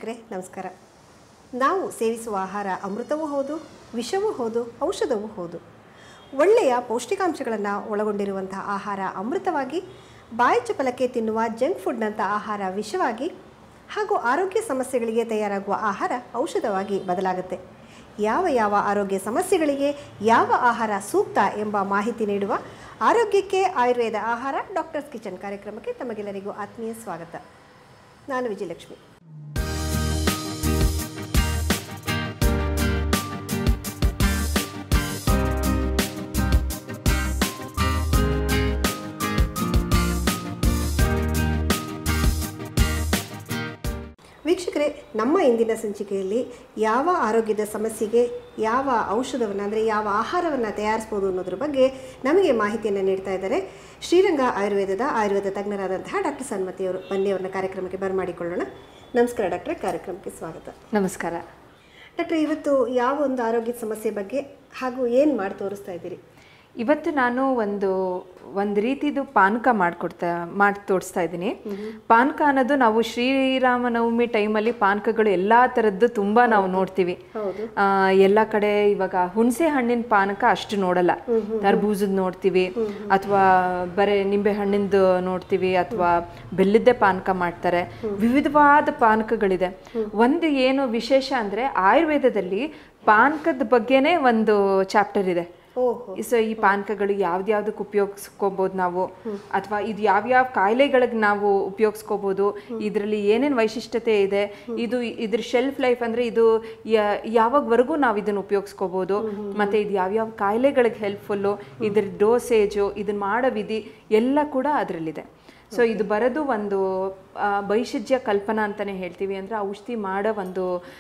ವೀಕ್ಷಕರೇ ನಮಸ್ಕಾರ ನಾವು ಸೇವಿಸುವ ಆಹಾರ ಅಮೃತವೂ ಹೌದು ವಿಷವೂ ಹೌದು ಔಷಧವೂ ಹೌದು ಒಳ್ಳೆಯ ಪೌಷ್ಟಿಕಾಂಶಗಳನ್ನು ಒಳಗೊಂಡಿರುವಂತಹ ಆಹಾರ ಅಮೃತವಾಗಿ ಬಾಯಿ ಚಪಲಕ್ಕೆ ತಿನ್ನುವ ಜಂಕ್ ಫುಡ್ನಂಥ ಆಹಾರ ವಿಷವಾಗಿ ಹಾಗೂ ಆರೋಗ್ಯ ಸಮಸ್ಯೆಗಳಿಗೆ ತಯಾರಾಗುವ ಆಹಾರ ಔಷಧವಾಗಿ ಬದಲಾಗುತ್ತೆ ಯಾವ ಯಾವ ಆರೋಗ್ಯ ಸಮಸ್ಯೆಗಳಿಗೆ ಯಾವ ಆಹಾರ ಸೂಕ್ತ ಎಂಬ ಮಾಹಿತಿ ನೀಡುವ ಆರೋಗ್ಯಕ್ಕೆ ಆಯುರ್ವೇದ ಆಹಾರ ಡಾಕ್ಟರ್ಸ್ ಕಿಚನ್ ಕಾರ್ಯಕ್ರಮಕ್ಕೆ ತಮಗೆಲ್ಲರಿಗೂ ಆತ್ಮೀಯ ಸ್ವಾಗತ ನಾನು ವಿಜಯಲಕ್ಷ್ಮಿ ವೀಕ್ಷಕರೇ ನಮ್ಮ ಇಂದಿನ ಸಂಚಿಕೆಯಲ್ಲಿ ಯಾವ ಆರೋಗ್ಯದ ಸಮಸ್ಯೆಗೆ ಯಾವ ಔಷಧವನ್ನು ಅಂದರೆ ಯಾವ ಆಹಾರವನ್ನು ತಯಾರಿಸ್ಬೋದು ಅನ್ನೋದ್ರ ಬಗ್ಗೆ ನಮಗೆ ಮಾಹಿತಿಯನ್ನು ನೀಡ್ತಾ ಇದ್ದಾರೆ ಶ್ರೀರಂಗ ಆಯುರ್ವೇದದ ಆಯುರ್ವೇದ ತಜ್ಞರಾದಂತಹ ಡಾಕ್ಟರ್ ಸನ್ಮತಿಯವರು ಬನ್ನಿ ಅವ್ರನ್ನ ಕಾರ್ಯಕ್ರಮಕ್ಕೆ ಬರಮಾಡಿಕೊಳ್ಳೋಣ ನಮಸ್ಕಾರ ಡಾಕ್ಟ್ರೆ ಕಾರ್ಯಕ್ರಮಕ್ಕೆ ಸ್ವಾಗತ ನಮಸ್ಕಾರ ಡಾಕ್ಟ್ರೆ ಇವತ್ತು ಯಾವ ಒಂದು ಆರೋಗ್ಯದ ಸಮಸ್ಯೆ ಬಗ್ಗೆ ಹಾಗೂ ಏನು ಮಾಡಿ ತೋರಿಸ್ತಾ ಇದ್ದೀರಿ ಇವತ್ತು ನಾನು ಒಂದು ಒಂದು ರೀತಿದು ಪಾನಕ ಮಾಡಿಕೊಡ್ತಾ ಮಾಡಿ ತೋರಿಸ್ತಾ ಇದ್ದೀನಿ ಪಾನಕ ಅನ್ನೋದು ನಾವು ಶ್ರೀರಾಮನವಮಿ ಟೈಮಲ್ಲಿ ಪಾನಕಗಳು ಎಲ್ಲ ಥರದ್ದು ತುಂಬ ನಾವು ನೋಡ್ತೀವಿ ಹೌದು ಆ, ಎಲ್ಲ ಕಡೆ ಇವಾಗ ಹುಣಸೆ ಹಣ್ಣಿನ ಪಾನಕ ಅಷ್ಟು ನೋಡಲ್ಲ ತರ್ಬೂಜದ್ ನೋಡ್ತೀವಿ ಅಥವಾ ಬರೇ ನಿಂಬೆ ಹಣ್ಣಿಂದು ನೋಡ್ತೀವಿ ಅಥವಾ ಬೆಲ್ಲದ್ದೇ ಪಾನಕ ಮಾಡ್ತಾರೆ ವಿವಿಧವಾದ ಪಾನಕಗಳಿದೆ ಒಂದು ಏನು ವಿಶೇಷ ಅಂದ್ರೆ ಆಯುರ್ವೇದದಲ್ಲಿ ಪಾನಕದ ಬಗ್ಗೆನೇ ಒಂದು ಚಾಪ್ಟರ್ ಇದೆ ಓಹೋ ಸೊ ಈ ಪಾನಕಗಳು ಯಾವ್ದ್ಯಾವ್ದಕ್ಕೆ ಉಪಯೋಗಿಸ್ಕೋಬಹುದು ನಾವು ಅಥವಾ ಇದು ಯಾವ್ಯಾವ ಕಾಯಿಲೆಗಳಿಗೆ ನಾವು ಉಪಯೋಗಿಸ್ಕೋಬಹುದು ಇದರಲ್ಲಿ ಏನೇನು ವೈಶಿಷ್ಟ್ಯತೆ ಇದೆ ಇದು ಇದ್ರ ಶೆಲ್ಫ್ ಲೈಫ್ ಅಂದ್ರೆ ಇದು ಯಾ- ಯಾವಾಗವರೆಗೂ ನಾವು ಇದನ್ನ ಉಪಯೋಗಿಸ್ಕೋಬಹುದು ಮತ್ತೆ ಇದು ಯಾವ್ಯಾವ ಕಾಯಿಲೆಗಳಿಗೆ ಹೆಲ್ಪ್ಫುಲ್ಲು ಇದ್ರ ಡೋಸೇಜು ಇದನ್ನ ಮಾಡೋ ವಿಧಿ ಎಲ್ಲ ಕೂಡ ಅದರಲ್ಲಿದೆ ಸೊ ಇದು ಬರೋದು ಒಂದು ಆ, ಬೈಷಜ್ಯ ಕಲ್ಪನಾ ಅಂತಾನೆ ಹೇಳ್ತೀವಿ ಅಂದ್ರೆ ಔಷಧಿ ಮಾಡೋ ಒಂದು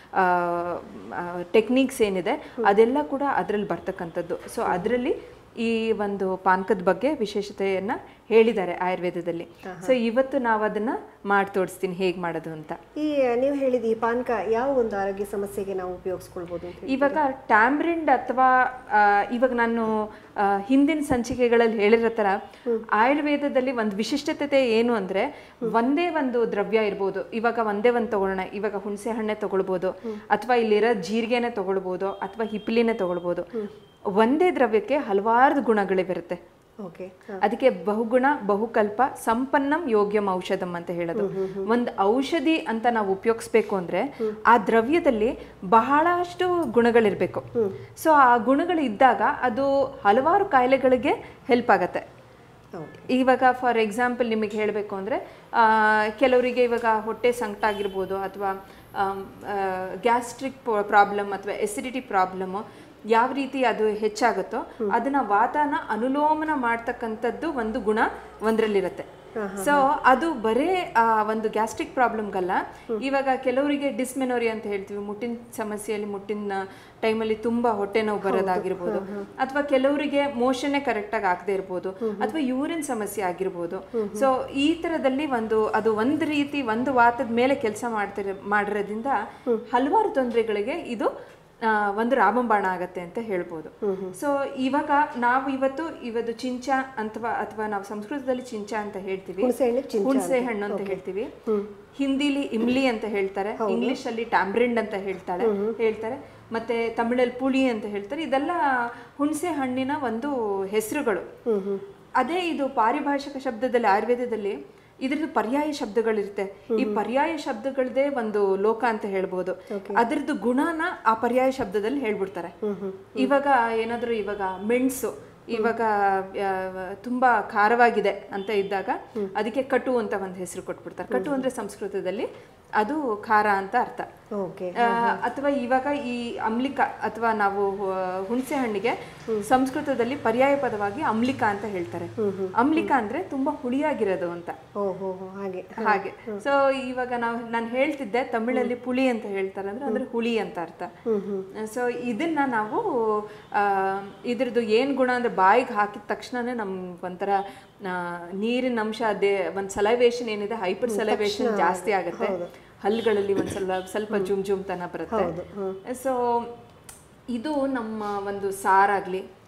ಟೆಕ್ನಿಕ್ಸ್ ಏನಿದೆ ಅದೆಲ್ಲ ಕೂಡ ಅದರಲ್ಲಿ ಬರ್ತಕ್ಕಂಥದ್ದು ಸೊ ಅದರಲ್ಲಿ ಈ ಒಂದು ಪಾನಕದ ಬಗ್ಗೆ ವಿಶೇಷತೆಯನ್ನ ಹೇಳಿದ್ದಾರೆ ಆಯುರ್ವೇದದಲ್ಲಿ ಸೊ ಇವತ್ತು ನಾವು ಅದನ್ನ ಮಾಡಿ ತೋರಿಸ್ತೀನಿ ಹೇಗೆ ಮಾಡೋದು ಅಂತ ಈ ನೀವು ಹೇಳಿದ ಈ ಪಾನಕ ಯಾವ ಒಂದು ಆರೋಗ್ಯ ಸಮಸ್ಯೆಗೆ ನಾವು ಉಪಯೋಗಿಸ್ಕೊಳ್ಬೋದು ಅಂತ ಹೇಳಿ ಇವಾಗ ಟ್ಯಾಮ್ರಿಂಡ್ ಅಥವಾ ಆ, ಇವಾಗ ನಾನು ಆ, ಹಿಂದಿನ ಸಂಚಿಕೆಗಳಲ್ಲಿ ಹೇಳಿರೋ ಥರ ಆಯುರ್ವೇದದಲ್ಲಿ ಒಂದು ವಿಶಿಷ್ಟತೆ ಏನು ಅಂದ್ರೆ ಒಂದೇ ಒಂದು ದ್ರವ್ಯ ಇರ್ಬೋದು ಇವಾಗ ಒಂದೇ ಒಂದು ತಗೊಳ್ಳೋಣ ಇವಾಗ ಹುಣಸೆ ಹಣ್ಣೆ ತಗೊಳ್ಬೋದು ಅಥವಾ ಇಲ್ಲಿರೋ ಜೀರಿಗೆನೆ ತಗೊಳ್ಬೋದು ಅಥವಾ ಹಿಪ್ಲಿನೇ ತಗೊಳ್ಬೋದು ಒಂದೇ ದ್ರವ್ಯಕ್ಕೆ ಹಲವಾರು ಗುಣಗಳಿರುತ್ತೆ ಓಕೆ ಅದಕ್ಕೆ ಬಹುಗುಣ ಬಹುಕಲ್ಪ ಸಂಪನ್ನಂ ಯೋಗ್ಯಂ ಔಷಧಂ ಅಂತ ಹೇಳೋದು ಒಂದು ಔಷಧಿ ಅಂತ ನಾವು ಉಪಯೋಗಿಸ್ಬೇಕು ಅಂದ್ರೆ ಆ ದ್ರವ್ಯದಲ್ಲಿ ಬಹಳಷ್ಟು ಗುಣಗಳಿರ್ಬೇಕು ಸೊ ಆ ಗುಣಗಳು ಇದ್ದಾಗ ಅದು ಹಲವಾರು ಕಾಯಿಲೆಗಳಿಗೆ ಹೆಲ್ಪ್ ಆಗತ್ತೆ ಓಕೆ ಇವಾಗ ಫಾರ್ ಎಕ್ಸಾಂಪಲ್ ನಿಮಗೆ ಹೇಳಬೇಕು ಅಂದರೆ ಕೆಲವರಿಗೆ ಇವಾಗ ಹೊಟ್ಟೆ ಸಂಕಟ ಆಗಿರ್ಬೋದು ಅಥವಾ ಗ್ಯಾಸ್ಟ್ರಿಕ್ ಪ್ರಾಬ್ಲಮ್ ಅಥವಾ ಎಸಿಡಿಟಿ ಪ್ರಾಬ್ಲಮ್ಮು ಯಾವ ರೀತಿ ಅದು ಹೆಚ್ಚಾಗುತ್ತೋ ಅದನ್ನ ವಾತಾನ ಅನುಲೋಮನ ಮಾಡ್ತಕ್ಕಂಥದ್ದು ಒಂದು ಗುಣ ಒಂದರಲ್ಲಿರುತ್ತೆ ಸೊ ಅದು ಬರೇ ಆ, ಒಂದು ಗ್ಯಾಸ್ಟ್ರಿಕ್ ಪ್ರಾಬ್ಲಮ್ಗಲ್ಲ ಇವಾಗ ಕೆಲವರಿಗೆ ಡಿಸ್ಮೆನೋರಿ ಅಂತ ಹೇಳ್ತೀವಿ ಮುಟ್ಟಿನ ಸಮಸ್ಯೆಯಲ್ಲಿ ಮುಟ್ಟಿನ ಟೈಮಲ್ಲಿ ತುಂಬಾ ಹೊಟ್ಟೆ ನೋವು ಬರೋದಾಗಿರ್ಬೋದು ಅಥವಾ ಕೆಲವರಿಗೆ ಮೋಷನ್ನೇ ಕರೆಕ್ಟಾಗಿ ಆಗದೆ ಇರ್ಬೋದು ಅಥವಾ ಯೂರಿನ್ ಸಮಸ್ಯೆ ಆಗಿರ್ಬೋದು ಸೊ ಈ ತರದಲ್ಲಿ ಒಂದು ಅದು ಒಂದು ರೀತಿ ಒಂದು ವಾತದ ಮೇಲೆ ಕೆಲಸ ಮಾಡ್ತಿರ ಮಾಡಿರೋದ್ರಿಂದ ಹಲವಾರು ತೊಂದರೆಗಳಿಗೆ ಇದು ಆ, ಒಂದು ರಾಮಬಾಣ ಆಗತ್ತೆ ಅಂತ ಹೇಳ್ಬೋದು ಸೊ ಇವಾಗ ನಾವು ಇವತ್ತು ಇವತ್ತು ಚಿಂಚ ಅಥವಾ ಅಥವಾ ನಾವು ಸಂಸ್ಕೃತದಲ್ಲಿ ಚಿಂಚ ಅಂತ ಹೇಳ್ತೀವಿ ಹುಣಸೆ ಹಣ್ಣಿಗೆ ಚಿಂಚ ಹುಣಸೆ ಹಣ್ಣು ಅಂತ ಹೇಳ್ತೀವಿ ಹಿಂದಿಲಿ ಇಮ್ಲಿ ಅಂತ ಹೇಳ್ತಾರೆ ಇಂಗ್ಲಿಷ್ ಅಲ್ಲಿ ಟ್ಯಾಂಬ್ರಿಂಡ್ ಅಂತ ಹೇಳ್ತಾಳೆ ಹೇಳ್ತಾರೆ ಮತ್ತೆ ತಮಿಳಲ್ಲಿ ಪುಳಿ ಅಂತ ಹೇಳ್ತಾರೆ ಇದೆಲ್ಲ ಹುಣಸೆ ಹಣ್ಣಿನ ಒಂದು ಹೆಸರುಗಳು ಅದೇ ಇದು ಪಾರಿಭಾಷಿಕ ಶಬ್ದದಲ್ಲಿ ಆಯುರ್ವೇದದಲ್ಲಿ ಇದ್ರದ್ದು ಪರ್ಯಾಯ ಶಬ್ದಗಳಿರುತ್ತೆ ಈ ಪರ್ಯಾಯ ಶಬ್ದಗಳದೇ ಒಂದು ಲೋಕ ಅಂತ ಹೇಳ್ಬೋದು ಅದ್ರದ್ದು ಗುಣನ ಆ ಪರ್ಯಾಯ ಶಬ್ದದಲ್ಲಿ ಹೇಳ್ಬಿಡ್ತಾರೆ ಇವಾಗ ಏನಾದ್ರು ಇವಾಗ ಮೆಣಸು ಇವಾಗ ಆ, ತುಂಬಾ ಖಾರವಾಗಿದೆ ಅಂತ ಇದ್ದಾಗ ಅದಕ್ಕೆ ಕಟು ಅಂತ ಒಂದು ಹೆಸರು ಕೊಟ್ಬಿಡ್ತಾರೆ ಕಟು ಅಂದ್ರೆ ಸಂಸ್ಕೃತದಲ್ಲಿ ಅದು ಖಾರ ಅಂತ ಅರ್ಥ ಓಕೆ ಆ, ಅಥವಾ ಇವಾಗ ಈ ಅಮ್ಲಿಕ ಅಥವಾ ನಾವು ಆ, ಹುಣಸೆ ಹಣ್ಣಿಗೆ ಸಂಸ್ಕೃತದಲ್ಲಿ ಪರ್ಯಾಯ ಪದವಾಗಿ ಅಮ್ಲಿಕ ಅಂತ ಹೇಳ್ತಾರೆ ಅಮ್ಲಿಕ ಅಂದ್ರೆ ತುಂಬಾ ಹುಳಿಯಾಗಿರೋದು ಅಂತ ಓಹೋ ಹೋ ಹಾಗೆ ಹಾಗೆ ಸೊ ಇವಾಗ ನಾವು ನಾನು ಹೇಳ್ತಿದ್ದೆ ತಮಿಳಲ್ಲಿ ಪುಳಿ ಅಂತ ಹೇಳ್ತಾರೆ ಅಂದ್ರೆ ಅಂದ್ರೆ ಹುಳಿ ಅಂತ ಅರ್ಥ ಸೊ ಇದನ್ನ ನಾವು ಆ, ಇದ್ರದ್ದು ಏನ್ ಗುಣ ಅಂದ್ರೆ ಬಾಯಿಗೆ ಹಾಕಿದ ತಕ್ಷಣನೇ ನಮ್ಗೆ ಒಂಥರ ಆ, ನೀರಿನ ಅಂಶ ಅದೇ ಒಂದು ಸಲೈವೇಶನ್ ಏನಿದೆ ಹೈಪರ್ ಸಲೈವೇಶನ್ ಜಾಸ್ತಿ ಆಗುತ್ತೆ ಹಲ್ಲುಗಳಲ್ಲಿ ಒಂದ್ ಸ್ವಲ್ಪ ಸ್ವಲ್ಪ ಜುಮ್ ಜುಮ್ ತನ ಬರುತ್ತೆ ಸೊ ಇದು ನಮ್ಮ ಒಂದು ಸಾರಾಗ್ಲಿ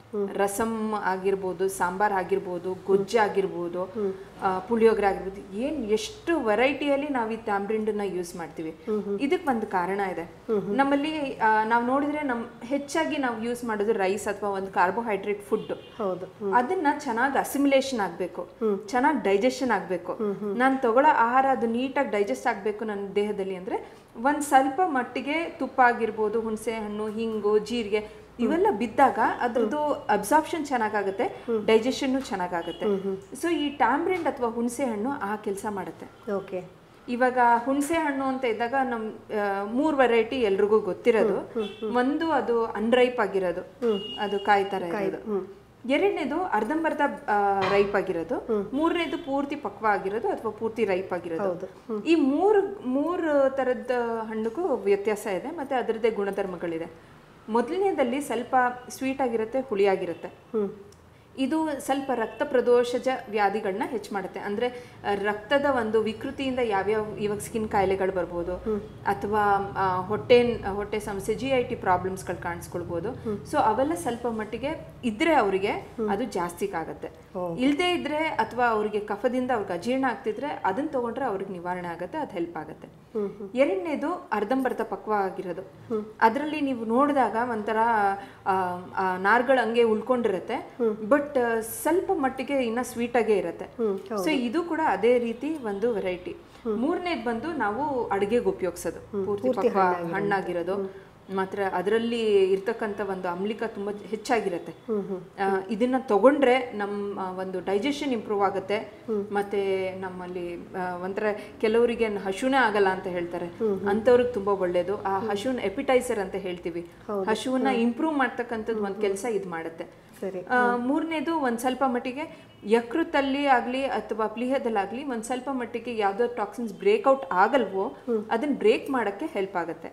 ರಸಮ್ ಆಗಿರ್ಬೋದು ಸಾಂಬಾರ್ ಆಗಿರ್ಬೋದು ಗೊಜ್ಜು ಆಗಿರ್ಬೋದು ಆ, ಪುಳಿಯೋಗರೆ ಆಗಿರ್ಬೋದು ಏನ್ ಎಷ್ಟು ವೆರೈಟಿಯಲ್ಲಿ ನಾವು ಈ ಟ್ಯಾಮ್ರಿಂಡನ್ನ ಯೂಸ್ ಮಾಡ್ತೀವಿ ಇದಕ್ಕೆ ಒಂದು ಕಾರಣ ಇದೆ ನಮ್ಮಲ್ಲಿ ನಾವು ನೋಡಿದ್ರೆ ನಮ್ ಹೆಚ್ಚಾಗಿ ನಾವು ಯೂಸ್ ಮಾಡೋದು ರೈಸ್ ಅಥವಾ ಒಂದು ಕಾರ್ಬೋಹೈಡ್ರೇಟ್ ಫುಡ್ ಹೌದು ಅದನ್ನ ಚೆನ್ನಾಗಿ ಅಸಿಮಿಲೇಷನ್ ಆಗಬೇಕು ಚೆನ್ನಾಗಿ ಡೈಜೆಷನ್ ಆಗಬೇಕು ನಾನು ತಗೊಳ್ಳೋ ಆಹಾರ ಅದು ನೀಟಾಗಿ ಡೈಜೆಸ್ಟ್ ಆಗಬೇಕು ನನ್ನ ದೇಹದಲ್ಲಿ ಅಂದ್ರೆ ಒಂದ್ ಸ್ವಲ್ಪ ಮಟ್ಟಿಗೆ ತುಪ್ಪ ಆಗಿರ್ಬೋದು ಹುಣಸೆ ಹಣ್ಣು ಹಿಂಗು ಜೀರಿಗೆ ಇವೆಲ್ಲ ಬಿದ್ದಾಗ ಅದ್ರದ್ದು ಅಬ್ಸಾರ್ಪ್ಷನ್ ಚೆನ್ನಾಗಾಗುತ್ತೆ ಡೈಜೆಷನ್ನು ಚೆನ್ನಾಗಾಗುತ್ತೆ ಸೊ ಈ ಟ್ಯಾಮ್ರಿಂಡ್ ಅಥವಾ ಹುಣಸೆ ಹಣ್ಣು ಆ ಕೆಲಸ ಮಾಡುತ್ತೆ ಓಕೆ ಇವಾಗ ಹುಣಸೆ ಹಣ್ಣು ಅಂತ ಇದ್ದಾಗ ನಮ್ ಆ, ಮೂರ್ ವೆರೈಟಿ ಎಲ್ರಿಗೂ ಗೊತ್ತಿರೋದು ಒಂದು ಅದು ಅನ್ರೈಪ್ ಆಗಿರೋದು ಅದು ಕಾಯಿ ತರ ಇರೋದು ಎರಡನೇದು ಅರ್ಧಂಬರ್ಧ ರೈಪ್ ಆಗಿರೋದು ಮೂರನೇದು ಪೂರ್ತಿ ಪಕ್ವ ಆಗಿರೋದು ಅಥವಾ ಪೂರ್ತಿ ರೈಪ್ ಆಗಿರೋದು ಈ ಮೂರು ಮೂರು ತರದ ಹಣ್ಣುಗೂ ವ್ಯತ್ಯಾಸ ಇದೆ ಮತ್ತೆ ಅದರದ್ದೇ ಗುಣಧರ್ಮಗಳಿದೆ ಮೊದಲನೇದಲ್ಲಿ ಸ್ವಲ್ಪ ಸ್ವೀಟ್ ಆಗಿರುತ್ತೆ ಹುಳಿಯಾಗಿರುತ್ತೆ ಇದು ಸ್ವಲ್ಪ ರಕ್ತ ಪ್ರದೋಷಜ ವ್ಯಾಧಿಗಳನ್ನ ಹೆಚ್ಚು ಮಾಡುತ್ತೆ ಅಂದ್ರೆ ಆ, ರಕ್ತದ ಒಂದು ವಿಕೃತಿಯಿಂದ ಯಾವ್ಯಾವ ಇವಾಗ ಸ್ಕಿನ್ ಕಾಯಿಲೆಗಳು ಬರ್ಬೋದು ಅಥವಾ ಆ, ಹೊಟ್ಟೆ ಹೊಟ್ಟೆ ಸಮಸ್ಯೆ ಜಿ ಐ ಟಿ ಪ್ರಾಬ್ಲಮ್ಸ್ಗಳು ಕಾಣಿಸ್ಕೊಳ್ಬೋದು ಸೊ ಅವೆಲ್ಲ ಸ್ವಲ್ಪ ಮಟ್ಟಿಗೆ ಇದ್ರೆ ಅವರಿಗೆ ಅದು ಜಾಸ್ತಿ ಆಗುತ್ತೆ ಇಲ್ಲದೆ ಇದ್ರೆ ಅಥವಾ ಅವರಿಗೆ ಕಫದಿಂದ ಅವ್ರಿಗೆ ಅಜೀರ್ಣ ಆಗ್ತಿದ್ರೆ ಅದನ್ನ ತಗೊಂಡ್ರೆ ಅವ್ರಿಗೆ ನಿವಾರಣೆ ಆಗುತ್ತೆ ಅದು ಹೆಲ್ಪ್ ಆಗುತ್ತೆ ಎರಡನೇದು ಅರ್ಧಂಬರ್ಧ ಪಕ್ವ ಆಗಿರೋದು ಅದರಲ್ಲಿ ನೀವು ನೋಡಿದಾಗ ಒಂಥರ ಆ, ಆ ನಾರ್ಗಳು ಹಂಗೆ ಉಳ್ಕೊಂಡಿರುತ್ತೆ ಬಟ್ ಸ್ವಲ್ಪ ಮಟ್ಟಿಗೆ ಇನ್ನ ಸ್ವೀಟ್ ಆಗೇ ಇರುತ್ತೆ ಸೊ ಇದು ಕೂಡ ಅದೇ ರೀತಿ ಒಂದು ವೆರೈಟಿ ಮೂರನೇದು ಬಂದು ನಾವು ಅಡುಗೆಗೆ ಉಪಯೋಗಿಸೋದು ಪೂರ್ತಿ ಪಕ್ವ ಹಣ್ಣಾಗಿರೋದು ಮಾತ್ರ ಅದರಲ್ಲಿ ಇರ್ತಕ್ಕಂಥ ಒಂದು ಆಮ್ಲಿಕ ತುಂಬಾ ಹೆಚ್ಚಾಗಿರುತ್ತೆ ಆ, ಇದನ್ನ ತಗೊಂಡ್ರೆ ನಮ್ಮ ಒಂದು ಡೈಜೆಷನ್ ಇಂಪ್ರೂವ್ ಆಗುತ್ತೆ ಮತ್ತೆ ನಮ್ಮಲ್ಲಿ ಆ, ಒಂಥರ ಕೆಲವರಿಗೆ ಹಶುನೇ ಆಗಲ್ಲ ಅಂತ ಹೇಳ್ತಾರೆ ಅಂಥವ್ರಿಗೆ ತುಂಬಾ ಒಳ್ಳೇದು ಆ ಹಶುನ್ ಎಪಿಟೈಸರ್ ಅಂತ ಹೇಳ್ತೀವಿ ಹಶುವನ್ನ ಇಂಪ್ರೂವ್ ಮಾಡ್ತಕ್ಕಂಥದ್ದು ಒಂದು ಕೆಲಸ ಇದು ಮಾಡುತ್ತೆ ಸರಿ ಆ, ಮೂರನೇದು ಒಂದ್ ಸ್ವಲ್ಪ ಮಟ್ಟಿಗೆ ಯಕೃತಲ್ಲಿ ಆಗ್ಲಿ ಅಥವಾ ಪ್ಲೀಹದಲ್ಲಾಗ್ಲಿ ಒಂದ್ ಸ್ವಲ್ಪ ಮಟ್ಟಿಗೆ ಯಾವ್ದೋ ಟಾಕ್ಸಿನ್ಸ್ ಬ್ರೇಕ್ಔಟ್ ಆಗಲ್ವೋ ಅದನ್ನ ಬ್ರೇಕ್ ಮಾಡಕ್ಕೆ ಹೆಲ್ಪ್ ಆಗುತ್ತೆ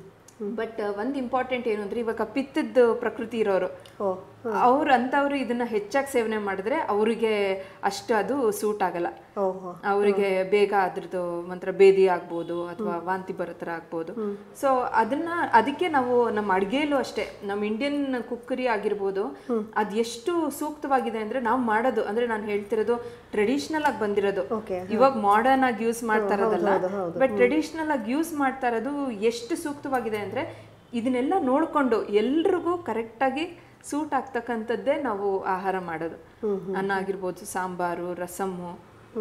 ಬಟ್ ಒಂದ್ ಇಂಪಾರ್ಟೆಂಟ್ ಏನು ಅಂದ್ರೆ ಇವಾಗ ಪಿತ್ತದ ಪ್ರಕೃತಿ ಇರೋರು ಓ ಅವ್ರು ಅಂತವ್ರು ಇದನ್ನ ಹೆಚ್ಚಾಗಿ ಸೇವನೆ ಮಾಡಿದ್ರೆ ಅವರಿಗೆ ಅಷ್ಟು ಅದು ಸೂಟ್ ಆಗಲ್ಲ ಓಹೋ ಅವರಿಗೆ ಬೇಗ ಅದ್ರದ್ದು ಒಂಥರ ಬೇದಿ ಆಗ್ಬೋದು ಅಥವಾ ವಾಂತಿ ಬರೋ ಥರ ಆಗ್ಬೋದು ಸೊ ಅದನ್ನ ಅದಕ್ಕೆ ನಾವು ನಮ್ಮ ಅಡುಗೆಯಲ್ಲೂ ಅಷ್ಟೇ ನಮ್ಮ ಇಂಡಿಯನ್ ಕುಕ್ಕರಿ ಆಗಿರ್ಬೋದು ಅದ್ ಎಷ್ಟು ಸೂಕ್ತವಾಗಿದೆ ಅಂದ್ರೆ ನಾವು ಮಾಡೋದು ಅಂದ್ರೆ ನಾನು ಹೇಳ್ತಿರೋದು ಟ್ರೆಡಿಷನಲ್ ಆಗಿ ಬಂದಿರೋದು ಓಕೆ ಇವಾಗ ಮಾಡರ್ನ್ ಆಗಿ ಯೂಸ್ ಮಾಡ್ತಾ ಇರೋದಲ್ಲ ಬಟ್ ಟ್ರೆಡಿಷನಲ್ ಆಗಿ ಯೂಸ್ ಮಾಡ್ತಾ ಇರೋದು ಎಷ್ಟು ಸೂಕ್ತವಾಗಿದೆ ಅಂದ್ರೆ ಇದನ್ನೆಲ್ಲ ನೋಡ್ಕೊಂಡು ಎಲ್ರಿಗೂ ಕರೆಕ್ಟಾಗಿ ಸೂಟ್ ಆಗ್ತಕ್ಕಂಥದ್ದೇ ನಾವು ಆಹಾರ ಮಾಡೋದು ಅನ್ನ ಆಗಿರ್ಬೋದು ಸಾಂಬಾರು ರಸಮ್ಮು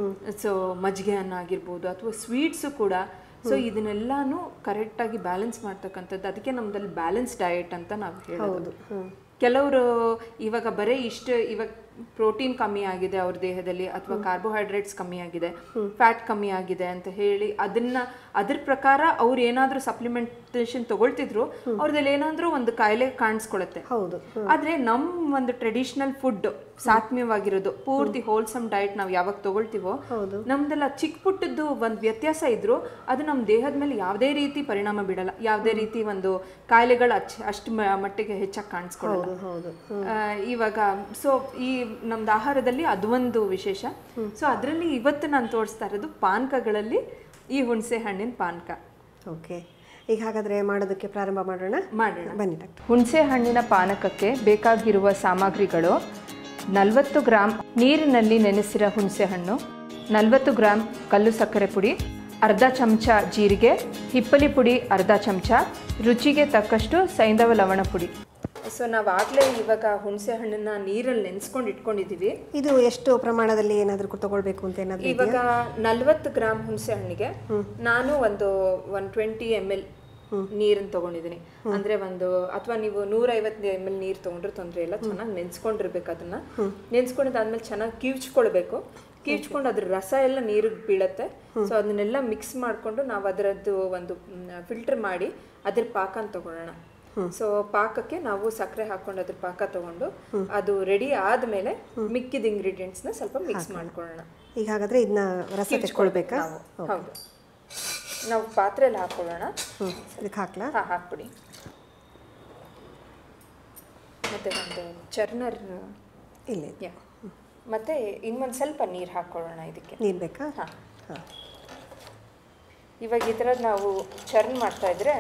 ಸೊ ಮಜ್ಜಿಗೆ ಅನ್ನ ಆಗಿರ್ಬೋದು ಅಥವಾ ಸ್ವೀಟ್ಸು ಕೂಡ ಸೊ ಇದನ್ನೆಲ್ಲಾನು ಕರೆಕ್ಟಾಗಿ ಬ್ಯಾಲೆನ್ಸ್ ಮಾಡ್ತಕ್ಕಂಥದ್ದು ಅದಕ್ಕೆ ನಮ್ದಲ್ಲಿ ಬ್ಯಾಲೆನ್ಸ್ ಡಯಟ್ ಅಂತ ನಾವು ಹೇಳೋದು ಕೆಲವರು ಇವಾಗ ಬರೀ ಇಷ್ಟು ಇವಾಗ ಪ್ರೋಟೀನ್ ಕಮ್ಮಿ ಆಗಿದೆ ಅವ್ರ ದೇಹದಲ್ಲಿ ಅಥವಾ ಕಾರ್ಬೋಹೈಡ್ರೇಟ್ಸ್ ಕಮ್ಮಿ ಆಗಿದೆ ಫ್ಯಾಟ್ ಕಮ್ಮಿ ಆಗಿದೆ ಅಂತ ಹೇಳಿ ಅದನ್ನ ಅದ್ರ ಪ್ರಕಾರ ಅವ್ರು ಏನಾದ್ರೂ ಸಪ್ಲಿಮೆಂಟೇಷನ್ ತಗೊಳ್ತಿದ್ರು ಅವ್ರದಲ್ಲಿ ಏನಾದ್ರೂ ಒಂದು ಕಾಯಿಲೆ ಕಾಣಿಸ್ಕೊಳತ್ತೆ ಹೌದು ಆದ್ರೆ ನಮ್ ಒಂದು ಟ್ರೆಡಿಷನಲ್ ಫುಡ್ ಸಾತ್ಮ್ಯವಾಗಿರೋದು ಪೂರ್ತಿ ಹೋಲ್ಸಮ್ ಡಯಟ್ ನಾವು ಯಾವಾಗ ತಗೊಳ್ತೀವೋ ನಮ್ದೆಲ್ಲ ಚಿಕ್ಕ ಪುಟ್ಟದ್ದು ಒಂದು ವ್ಯತ್ಯಾಸ ಇದ್ರು ಅದು ನಮ್ಮ ದೇಹದ ಮೇಲೆ ಯಾವುದೇ ರೀತಿ ಪರಿಣಾಮ ಬಿಡಲ್ಲ ಯಾವುದೇ ರೀತಿ ಒಂದು ಕಾಯಿಲೆಗಳು ಅಚ್ ಅಷ್ಟು ಮ- ಮಟ್ಟಿಗೆ ಹೆಚ್ಚಾಗಿ ಕಾಣಿಸ್ಕೊಳ್ಳಲ್ಲ ಹೌದು ಆ, ಇವಾಗ ಸೊ ಈ ನಮ್ದು ಆಹಾರದಲ್ಲಿ ಅದು ಒಂದು ವಿಶೇಷ ಸೊ ಅದರಲ್ಲಿ ಇವತ್ತು ನಾನು ತೋರಿಸ್ತಾ ಇರೋದು ಪಾನಕಗಳಲ್ಲಿ ಈ ಹುಣಸೆ ಹಣ್ಣಿನ ಪಾನಕ ಓಕೆ ಈಗ ಹಾಗಾದ್ರೆ ಮಾಡೋದಕ್ಕೆ ಪ್ರಾರಂಭ ಮಾಡೋಣ ಮಾಡೋಣ ಬನ್ನಿ ಡಾಕ್ಟರ್ ಹುಣಸೆ ಹಣ್ಣಿನ ಪಾನಕಕ್ಕೆ ಬೇಕಾಗಿರುವ ಸಾಮಗ್ರಿಗಳು ನಲವತ್ತು ಗ್ರಾಮ್ ನೀರಿನಲ್ಲಿ ನೆನೆಸಿರೋ ಹುಣಸೆ ಹಣ್ಣು ನಲವತ್ತು ಗ್ರಾಮ್ ಕಲ್ಲು ಸಕ್ಕರೆ ಪುಡಿ ಅರ್ಧ ಚಮಚ ಜೀರಿಗೆ ಹಿಪ್ಪಲಿ ಪುಡಿ ಅರ್ಧ ಚಮಚ ರುಚಿಗೆ ತಕ್ಕಷ್ಟು ಸೈಂಧವ ಲವಣ ಪುಡಿ ಸೊ ನಾವು ಆಗಲೇ ಇವಾಗ ಹುಣಸೆ ಹಣ್ಣನ್ನ ನೀರಲ್ಲಿ ನೆನೆಸ್ಕೊಂಡು ಇಟ್ಕೊಂಡಿದ್ದೀವಿ ಇದು ಎಷ್ಟು ಪ್ರಮಾಣದಲ್ಲಿ ಏನಾದರೂ ತಗೊಳ್ಬೇಕು ಅಂತ ಏನಾದರೂ ಇವಾಗ ನಲ್ವತ್ತು ಗ್ರಾಮ್ ಹುಣಸೆ ಹಣ್ಣಿಗೆ ನಾನು ಒಂದು ಒನ್ ಟ್ವೆಂಟಿ ಎಮ್ ಎಲ್ ನೀರನ್ನು ತಗೊಂಡಿದ್ದೀನಿ ಅಂದ್ರೆ ಒಂದು ಅಥವಾ ನೀವು ನೂರೈವತ್ತು ಎಮ್ ಎಲ್ ನೀರು ತಗೊಂಡ್ರೆ ತೊಂದರೆ ಇಲ್ಲ ಚೆನ್ನಾಗಿ ನೆನ್ಸ್ಕೊಂಡಿರ್ಬೇಕು ಅದನ್ನ ನೆನ್ಸ್ಕೊಂಡಿದ್ದಾದ್ಮೇಲೆ ಚೆನ್ನಾಗಿ ಕಿವ್ಚ್ಕೊಳ್ಬೇಕು ಕಿವ್ಚ್ಕೊಂಡು ಅದ್ರ ರಸ ಎಲ್ಲ ನೀರಿಗೆ ಬೀಳತ್ತೆ ಸೊ ಅದನ್ನೆಲ್ಲ ಮಿಕ್ಸ್ ಮಾಡ್ಕೊಂಡು ನಾವು ಅದರದ್ದು ಒಂದು ಫಿಲ್ಟರ್ ಮಾಡಿ ಅದ್ರ ಪಾಕನ ತಗೊಳ್ಳೋಣ ಸೊ ಪಾಕಕ್ಕೆ ನಾವು ಸಕ್ಕರೆ ಹಾಕೊಂಡು ಅದ್ರ ಪಾಕ ತಗೊಂಡು ಅದು ರೆಡಿ ಆದ್ಮೇಲೆ ಮಿಕ್ಕಿದ ಇಂಗ್ರೀಡಿಯೆಂಟ್ಸ್ ನ ಸ್ವಲ್ಪ ಮಿಕ್ಸ್ ಮಾಡ್ಕೊಳ್ಳೋಣ ಈಗ ಹಾಗಾದ್ರೆ ಇದನ್ನ ರಸ ತೆಕ್ಕೊಳ್ಬೇಕಾ ನಾವು ಹೌದು ನಾವು ಪಾತ್ರೆಯಲ್ಲಿ ಹಾಕೊಳ್ಳೋಣ ಹ್ಞೂ ಇದಕ್ಕೆ ಹಾಕ್ಲಾ ಹಾ ಹಾಕ್ಬಿಡಿ ಮತ್ತೆ ಒಂದು ಚರ್ನರ್ ಇಲ್ಲಿ ಯಾ ಮತ್ತೆ ಇನ್ನೊಂದು ಸ್ವಲ್ಪ ನೀರು ಹಾಕೊಳ್ಳೋಣ ಇದಕ್ಕೆ ನೀರು ಬೇಕಾ ಹಾ ಹಾಂ ಇವಾಗ ಈ ಥರ ನಾವು ಚರ್ನ್ ಮಾಡ್ತಾ ಇದ್ರೆ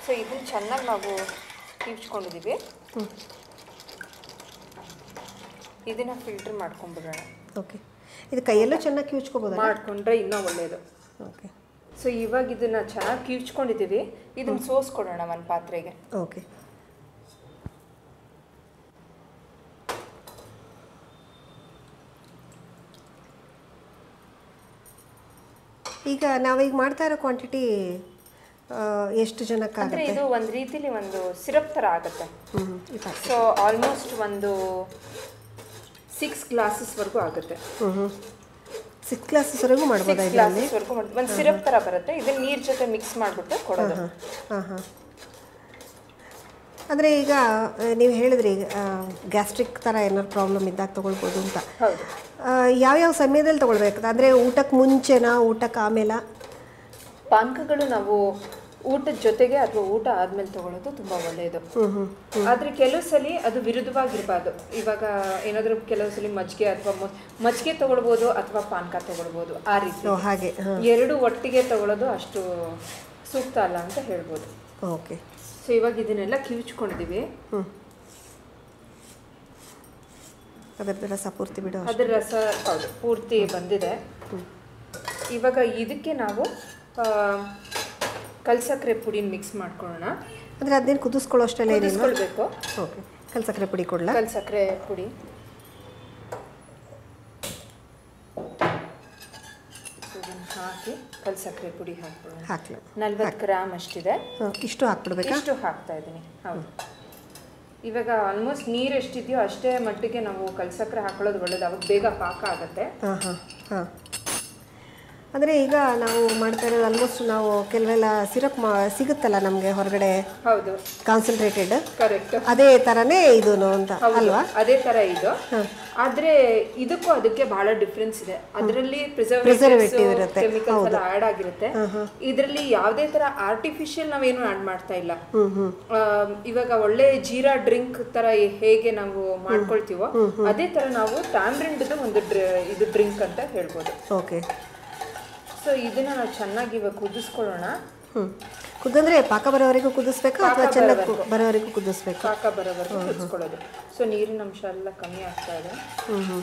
ಸೊ ಇದನ್ನ ಚೆನ್ನಾಗಿ ನಾವು ಕಿವ್ಚ್ಕೊಂಡಿದ್ದೀವಿ ಇದನ್ನ ಫಿಲ್ಟರ್ ಮಾಡ್ಕೊಂಡ್ಬಿಡೋಣ ಓಕೆ ಇದು ಕೈಯಲ್ಲೂ ಚೆನ್ನಾಗಿ ಕಿವುಚ್ಕೋಬೋದಲ್ಲ ಮಾಡ್ಕೊಂಡ್ರೆ ಇನ್ನೂ ಒಳ್ಳೆಯದು ಓಕೆ ಸೊ ಇವಾಗ ಇದನ್ನ ಚೆನ್ನಾಗಿ ಕಿವ್ಚ್ಕೊಂಡಿದ್ದೀವಿ ಇದನ್ನ ಸೋಸ್ಕೊಡೋಣ ಒಂದು ಪಾತ್ರೆಗೆ ಓಕೆ ಈಗ ನಾವೀಗ ಮಾಡ್ತಾ ಇರೋ ಕ್ವಾಂಟಿಟಿ ಎಷ್ಟು ಅಂದ್ರೆ ಜನಕ್ಕಾಗುತ್ತೆ ಇದು ಒಂದು ರೀತಿಲಿ ಒಂದು ಸಿರಪ್ ಥರ ಆಗುತ್ತೆ ಹ್ಞೂ ಇಪ್ಪತ್ತು ಸೊ ಆಲ್ಮೋಸ್ಟ್ ಒಂದು ಸಿಕ್ಸ್ ಗ್ಲಾಸಸ್ವರೆಗೂ ಆಗುತ್ತೆ ಹ್ಞೂ ಹ್ಞೂ ಸಿಕ್ಸ್ ಕ್ಲಾಸಸ್ವರೆಗೂ ಮಾಡ್ಬೋದಾ ಸಿಕ್ಸ್ ಇದರಲ್ಲಿ ಗ್ಲಾಸಸ್ವರೆಗೂ ಒಂದು ಸಿರಪ್ ಥರ ಬರುತ್ತೆ ಇದನ್ನ ನೀರ್ ಜೊತೆ ಮಿಕ್ಸ್ ಮಾಡಿಬಿಟ್ಟು ಕೊಡೋದು ಹಾಂ ಹಾಂ ಹಾಂ ಅಂದರೆ ಈಗ ನೀವು ಹೇಳಿದ್ರಿ ಗ್ಯಾಸ್ಟ್ರಿಕ್ ಥರ ಏನಾದ್ರು ಪ್ರಾಬ್ಲಮ್ ಇದ್ದಾಗ ತೊಗೊಳ್ಬೋದು ಅಂತ ಹೌದು ಆ, ಯಾವ್ಯಾವ ಸಮಯದಲ್ಲಿ ತೊಗೊಳ್ಬೇಕು ಅಂದರೆ ಊಟಕ್ಕೆ ಮುಂಚೆನಾ ಊಟಕ್ಕೆ ಆಮೇಲೆ ಪಾನಕಗಳು ನಾವು ಊಟದ ಜೊತೆಗೆ ಅಥವಾ ಊಟ ಆದ್ಮೇಲೆ ತಗೊಳ್ಳೋದು ತುಂಬಾ ಒಳ್ಳೆಯದು ಹ್ಞೂ ಹ್ಞೂ ಆದ್ರೆ ಕೆಲವು ಸಲ ಅದು ವಿರುದ್ಧವಾಗಿರ್ಬಾರ್ದು ಇವಾಗ ಏನಾದರೂ ಕೆಲವು ಸಲ ಮಜ್ಜಿಗೆ ಅಥವಾ ಮೊ- ಮಜ್ಜಿಗೆ ತಗೊಳ್ಬೋದು ಅಥವಾ ಪಾನಕ ತಗೊಳ್ಬೋದು ಆ ರೀತಿ ಓ ಹಾಗೆ ಹಾಂ ಎರಡು ಒಟ್ಟಿಗೆ ತಗೊಳ್ಳೋದು ಅಷ್ಟು ಸೂಕ್ತ ಅಲ್ಲ ಅಂತ ಹೇಳ್ಬೋದು ಓಕೆ ಸೊ ಇವಾಗ ಇದನ್ನೆಲ್ಲ ಕಿವುಚ್ಕೊಂಡಿದೀವಿ ಹ್ಞೂ ಅದರದ್ದು ರಸ ಪೂರ್ತಿ ಬಿಡೋ ಅದ್ರ ರಸ ಹೌದು ಪೂರ್ತಿ ಬಂದಿದೆ ಇವಾಗ ಇದಕ್ಕೆ ನಾವು ಆ, ಕಲ್ಸಕ್ಕರೆ ಪುಡಿನ ಮಿಕ್ಸ್ ಮಾಡ್ಕೊಳ್ಳೋಣ ಅಂದರೆ ಅದನ್ನೇನು ಕುದಿಸ್ಕೊಳ್ಳೋ ಅಷ್ಟೆಲ್ಲ ಏನಿಲ್ಲ ಕುದಿಸ್ಕೊಳ್ಬೇಕು ಓಕೆ ಕಲ್ ಸಕ್ಕರೆ ಪುಡಿ ಕೊಡಲ ಕಲ್ಸಕ್ಕರೆ ಪುಡಿ ಇದನ್ನ ಹಾಕಿ ಕಲ್ಸಕ್ಕರೆ ಪುಡಿ ಹಾಕ್ಬಿಡೋಣ ಹಾಕ್ಲ ನಲ್ವತ್ತು ಗ್ರಾಮ್ ಅಷ್ಟಿದೆ ಹಾಂ ಇಷ್ಟು ಹಾಕ್ಬಿಡ್ಬೇಕಾ ಇಷ್ಟು ಹಾಕ್ತಾ ಇದ್ದೀನಿ ಹೌದು ಇವಾಗ ಆಲ್ಮೋಸ್ಟ್ ನೀರು ಎಷ್ಟಿದೆಯೋ ಅಷ್ಟೇ ಮಟ್ಟಿಗೆ ನಾವು ಕಲ್ಸಕ್ಕರೆ ಹಾಕೊಳ್ಳೋದು ಒಳ್ಳೇದು ಅವಾಗ ಬೇಗ ಪಾಕ ಆಗುತ್ತೆ ಹಾಂ ಹಾಂ ಹಾಂ ಅಂದರೆ ಈಗ ನಾವು ಮಾಡ್ತಾ ಇರೋದು ಆಲ್ಮೋಸ್ಟ್ ನಾವು ಕೆಲವೆಲ್ಲ ಸಿರಪ್ ಮಾ ಸಿಗುತ್ತಲ್ಲ ನಮಗೆ ಹೊರಗಡೆ ಹೌದು ಕಾನ್ಸಂಟ್ರೇಟೆಡ್ ಕರೆಕ್ಟ್ ಅದೇ ಥರನೇ ಇದೂ ಅಂತ ಅಲ್ವಾ ಅದೇ ತರ ಇದು ಆದ್ರೆ ಇದಕ್ಕೂ ಅದಕ್ಕೆ ಬಹಳ ಡಿಫ್ರೆನ್ಸ್ ಇದೆ ಅದರಲ್ಲಿ Preservative ಇರುತ್ತೆ. ಕೆಮಿಕಲ್ಸ್ ಎಲ್ಲ ಆಡ್ ಆಗಿರುತ್ತೆ ಇದರಲ್ಲಿ ಯಾವುದೇ ತರ ಆರ್ಟಿಫಿಷಿಯಲ್ ನಾವೇನು ಆಡ್ ಮಾಡ್ತಾ ಇಲ್ಲ ಹ್ಞೂ ಹ್ಞೂ ಆಮ್, ಇವಾಗ ಒಳ್ಳೆ ಜೀರಾ ಡ್ರಿಂಕ್ ತರ ಹೇಗೆ ನಾವು ಮಾಡ್ಕೊಳ್ತೀವೋ ಅದೇ ತರ ನಾವು ಟ್ಯಾಮ್ರಿಂಡ್ದು ಒಂದು ಡ್ರ- ಇದು ಡ್ರಿಂಕ್ ಅಂತ ಹೇಳ್ಬೋದು ಓಕೆ ಸೊ ಇದನ್ನ ನಾವು ಚೆನ್ನಾಗಿ ಇವಾಗ ಕುದಿಸ್ಕೊಳ್ಳೋಣ ಹ್ಞೂ ಕುದಂದ್ರೆ ಪಾಕ ಬರೋವರೆಗೂ ಕುದಿಸ್ಬೇಕಾ ಅಥವಾ ಚೆನ್ನಾಗಿ ಕು- ಬರೋವರೆಗೂ ಕುದಿಸ್ಬೇಕು ಪಾಕ ಬರೋವರೆಗೂ ಕುದಿಸ್ಕೊಳ್ಳೋದು ಸೊ ನೀರಿನ ಅಂಶ ಎಲ್ಲ ಕಮ್ಮಿ ಆಗ್ತಾ ಇದೆ ಹ್ಞೂ ಹ್ಞೂ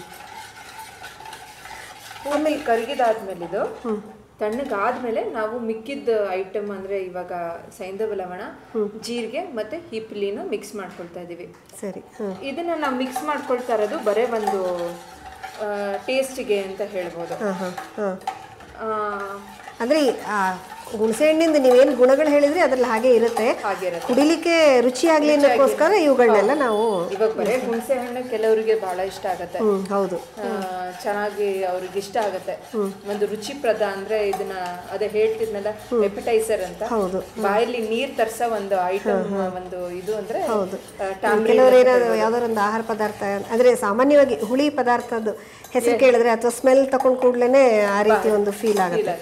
ಆಮೇಲೆ ಕರಗಿದಾದ್ಮೇಲೆ ಇದು ತಣ್ಣಗಾದ್ಮೇಲೆ ನಾವು ಮಿಕ್ಕಿದ ಐಟಮ್ ಅಂದ್ರೆ ಇವಾಗ ಸೈಂಧವ ಲವಣ ಜೀರಿಗೆ ಮತ್ತೆ ಹಿಪ್ಲಿನ ಮಿಕ್ಸ್ ಮಾಡ್ಕೊಳ್ತಾ ಇದೀವಿ ಸರಿ ಹಾಂ ಇದನ್ನ ನಾವು ಮಿಕ್ಸ್ ಮಾಡ್ಕೊಳ್ತಾ ಇರೋದು ಬರೇ ಒಂದು ಟೇಸ್ಟಿಗೆ ಅಂತ ಹೇಳ್ಬೋದು ಹಾಂ ಹಾಂ ಹಾಂ ಆ, ಅಂದರೆ ಆ ಹುಣಸೆ ಹಣ್ಣಿಂದ ನೀವೇನು ಗುಣಗಳು ಹೇಳಿದ್ರಿ ಅದ್ರಲ್ಲಿ ಹಾಗೆ ಇರುತ್ತೆ ಹಾಗೆ ಇರುತ್ತೆ ಕುಡಿಲಿಕ್ಕೆ ರುಚಿಯಾಗಲಿ ಅನ್ನೋಕ್ಕೋಸ್ಕರ ಇವುಗಳನ್ನೆಲ್ಲ ನಾವು ಇವಾಗ ಬರೇ ಹುಣಸೆ ಹಣ್ಣು ಕೆಲವರಿಗೆ ಬಹಳ ಇಷ್ಟ ಆಗತ್ತೆ ಹ್ಞೂ ಹೌದು ಆ, ಚೆನ್ನಾಗಿ ಅವ್ರಿಗೆ ಇಷ್ಟ ಆಗತ್ತೆ ಒಂದು ರುಚಿಪ್ರದ ಅಂದ್ರೆ ಇದನ್ನ ಅದೇ ಹೇಳ್ತಿದ್ನಲ್ಲ ಎಪಿಟೈಸರ್ ಅಂತ ಹೌದು ಬಾಯಲ್ಲಿ ನೀರ್ ತರ್ಸ ಒಂದು ಐಟಮ್ ಒಂದು ಇದು ಅಂದ್ರೆ ಹೌದು ಆ, tamarind ಕೆಲವರು ಏನಾದ್ರು ಯಾವ್ದಾದ್ರು ಒಂದು ಆಹಾರ ಪದಾರ್ಥ ಅಂದರೆ ಸಾಮಾನ್ಯವಾಗಿ ಹುಳಿ ಪದಾರ್ಥದ್ದು ಹೆಸರು ಕೇಳಿದ್ರೆ ಅಥವಾ ಸ್ಮೆಲ್ ತಗೊಂಡ್ ಕೂಡ್ಲೇನೆ ಆ ರೀತಿ ಒಂದು ಫೀಲ್ ಆಗುತ್ತೆ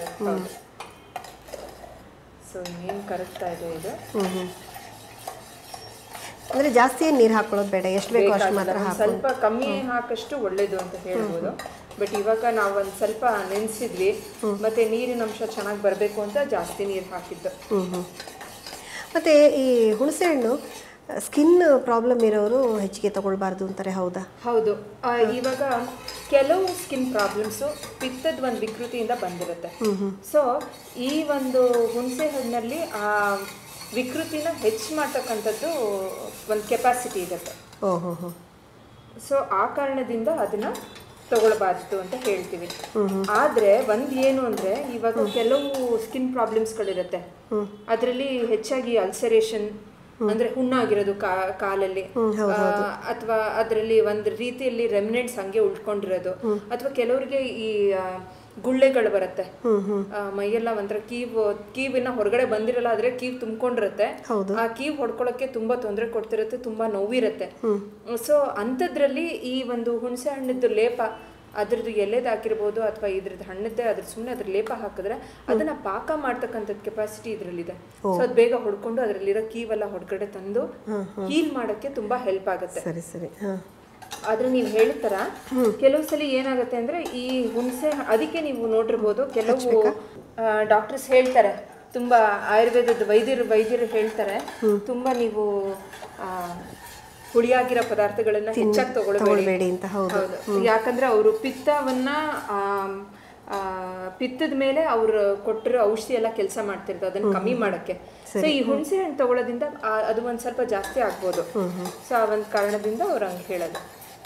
ಸೊ ಇನ್ನೇನು ಕರಗ್ತಾ ಇದೆ ಇದು ಹ್ಞೂ ಹ್ಞೂ ಅಂದರೆ ಜಾಸ್ತಿ ಏನು ನೀರು ಹಾಕೊಳ್ಳೋದು ಬೇಡ ಎಷ್ಟು ಬೇಕೋ ಅಷ್ಟು ಮಾತ್ರ ಒಂದ್ ಹಾಕಿ ಸ್ವಲ್ಪ ಕಮ್ಮಿ ಹಾಕಷ್ಟು ಒಳ್ಳೇದು ಅಂತ ಹೇಳ್ಬೋದು ಬಟ್ ಇವಾಗ ನಾವು ಒಂದ್ ಸ್ವಲ್ಪ ನೆನೆಸಿದ್ವಿ ಮತ್ತೆ ನೀರಿನ ಅಂಶ ಚೆನ್ನಾಗಿ ಬರಬೇಕು ಅಂತ ಜಾಸ್ತಿ ನೀರು ಹಾಕಿದ್ದು ಹ್ಞೂ ಹ್ಞೂ ಮತ್ತು ಈ ಹುಣಸೆ ಹಣ್ಣು ಸ್ಕಿನ್ ಪ್ರಾಬ್ಲಮ್ ಇರೋರು ಹೆಚ್ಚಿಗೆ ತಗೊಳ್ಬಾರ್ದು ಅಂತಾರೆ ಹೌದಾ ಹೌದು ಆ, ಇವಾಗ ಕೆಲವು ಸ್ಕಿನ್ ಪ್ರಾಬ್ಲಮ್ಸು ಪಿತ್ತದ ಒಂದು ವಿಕೃತಿಯಿಂದ ಬಂದಿರುತ್ತೆ ಸೊ ಈ ಒಂದು ಹುಣಸೆ ಹಣ್ಣಲ್ಲಿ ಆ ವಿಕೃತಿನ ಹೆಚ್ಚು ಮಾಡ್ತಕ್ಕಂಥದ್ದು ಒಂದು ಕೆಪಾಸಿಟಿ ಇರುತ್ತೆ ಓ ಹೋ ಹೋ ಸೊ ಆ ಕಾರಣದಿಂದ ಅದನ್ನ ತಗೊಳ್ಬಾರ್ದು ಅಂತ ಹೇಳ್ತೀವಿ ಆದ್ರೆ ಒಂದ್ ಏನು ಅಂದ್ರೆ ಇವಾಗ ಕೆಲವು ಸ್ಕಿನ್ ಪ್ರಾಬ್ಲಮ್ಸ್ಗಳಿರುತ್ತೆ ಅದರಲ್ಲಿ ಹೆಚ್ಚಾಗಿ ಅಲ್ಸರೇಷನ್ ಅಂದ್ರೆ ಹುಣ್ಣಾಗಿರೋದು ಕಾ- ಕಾಲಲ್ಲಿ ಅಥವಾ ಅದರಲ್ಲಿ ಒಂದ್ ರೀತಿಯಲ್ಲಿ ರೆಮಿನೆಂಟ್ಸ್ ಹಂಗೆ ಉಳ್ಕೊಂಡಿರೋದು ಅಥವಾ ಕೆಲವರಿಗೆ ಈ ಆ, ಗುಳ್ಳೆಗಳು ಬರುತ್ತೆ ಆ, ಮೈಯೆಲ್ಲ ಒಂಥರ ಕೀವ್ ಕೀವಿನ ಹೊರಗಡೆ ಬಂದಿರಲ್ಲ ಆದ್ರೆ ಕೀವ್ ತುಂಬ್ಕೊಂಡಿರುತ್ತೆ ಆ ಕೀವ್ ಹೊಡ್ಕೊಳಕ್ಕೆ ತುಂಬಾ ತೊಂದರೆ ಕೊಡ್ತಿರುತ್ತೆ ತುಂಬಾ ನೋವಿರುತ್ತೆ ಸೊ ಅಂಥದ್ರಲ್ಲಿ ಈ ಒಂದು ಹುಣಸೆ ಹಣ್ಣದ್ದು ಲೇಪ ಅದ್ರದ್ದು ಎಲೆದು ಹಾಕಿರ್ಬೋದು ಅಥವಾ ಇದ್ರದ್ದು ಹಣ್ಣದ್ದೇ ಅದ್ರ ಸುಮ್ಮನೆ ಅದ್ರ ಲೇಪ ಹಾಕಿದ್ರೆ ಅದನ್ನ ಪಾಕ ಮಾಡ್ತಕ್ಕಂಥದ್ದು ಕೆಪಾಸಿಟಿ ಇದ್ರಲ್ಲಿದೆ ಸೊ ಅದು ಬೇಗ ಹೊಡ್ಕೊಂಡು ಅದರಲ್ಲಿರೋ ಕೀವೆಲ್ಲ ಹೊರಗಡೆ ತಂದು ಹೀಲ್ ಮಾಡಕ್ಕೆ ತುಂಬಾ ಹೆಲ್ಪ್ ಆಗುತ್ತೆ ಸರಿ ಸರಿ ಹಾಂ ಆದ್ರೆ ನೀವು ಹೇಳ್ತಾರ ಕೆಲವು ಸಲ ಏನಾಗುತ್ತೆ ಅಂದ್ರೆ ಈ ಹುಣಸೆ ಹ- ಅದಕ್ಕೆ ನೀವು ನೋಡಿರ್ಬೋದು ಕೆಲವು ಡಾಕ್ಟರ್ಸ್ ಹೇಳ್ತಾರೆ ತುಂಬಾ ಆಯುರ್ವೇದದ ವೈದ್ಯರು ವೈದ್ಯರು ಹೇಳ್ತಾರೆ ತುಂಬಾ ನೀವು ಆ, ಹುಳಿಯಾಗಿರೋ ಪದಾರ್ಥಗಳನ್ನ ಹೆಚ್ಚಾಗಿ ತಗೊಳ್ಬೇಡಿ ತಗೊಳ್ಬೇಡಿ ಅಂತ ಹೌದು ಹೌದು ಯಾಕಂದ್ರೆ ಅವರು ಪಿತ್ತವನ್ನ ಆಮ್, ಆ, ಪಿತ್ತದ ಮೇಲೆ ಅವ್ರು ಕೊಟ್ಟಿರೋ ಔಷಧಿ ಎಲ್ಲ ಕೆಲಸ ಮಾಡ್ತಿರ್ತದೆ ಅದನ್ನ ಕಮ್ಮಿ ಮಾಡಕ್ಕೆ ಸೊ ಈ ಹುಣಸೆ ಹಣ್ಣು ತಗೊಳ್ಳೋದ್ರಿಂದ ಆ- ಅದು ಒಂದ್ ಸ್ವಲ್ಪ ಜಾಸ್ತಿ ಆಗ್ಬೋದು ಸೊ ಆ ಒಂದ್ ಕಾರಣದಿಂದ ಅವ್ರು ಹಂಗೆ ಹೇಳೋದು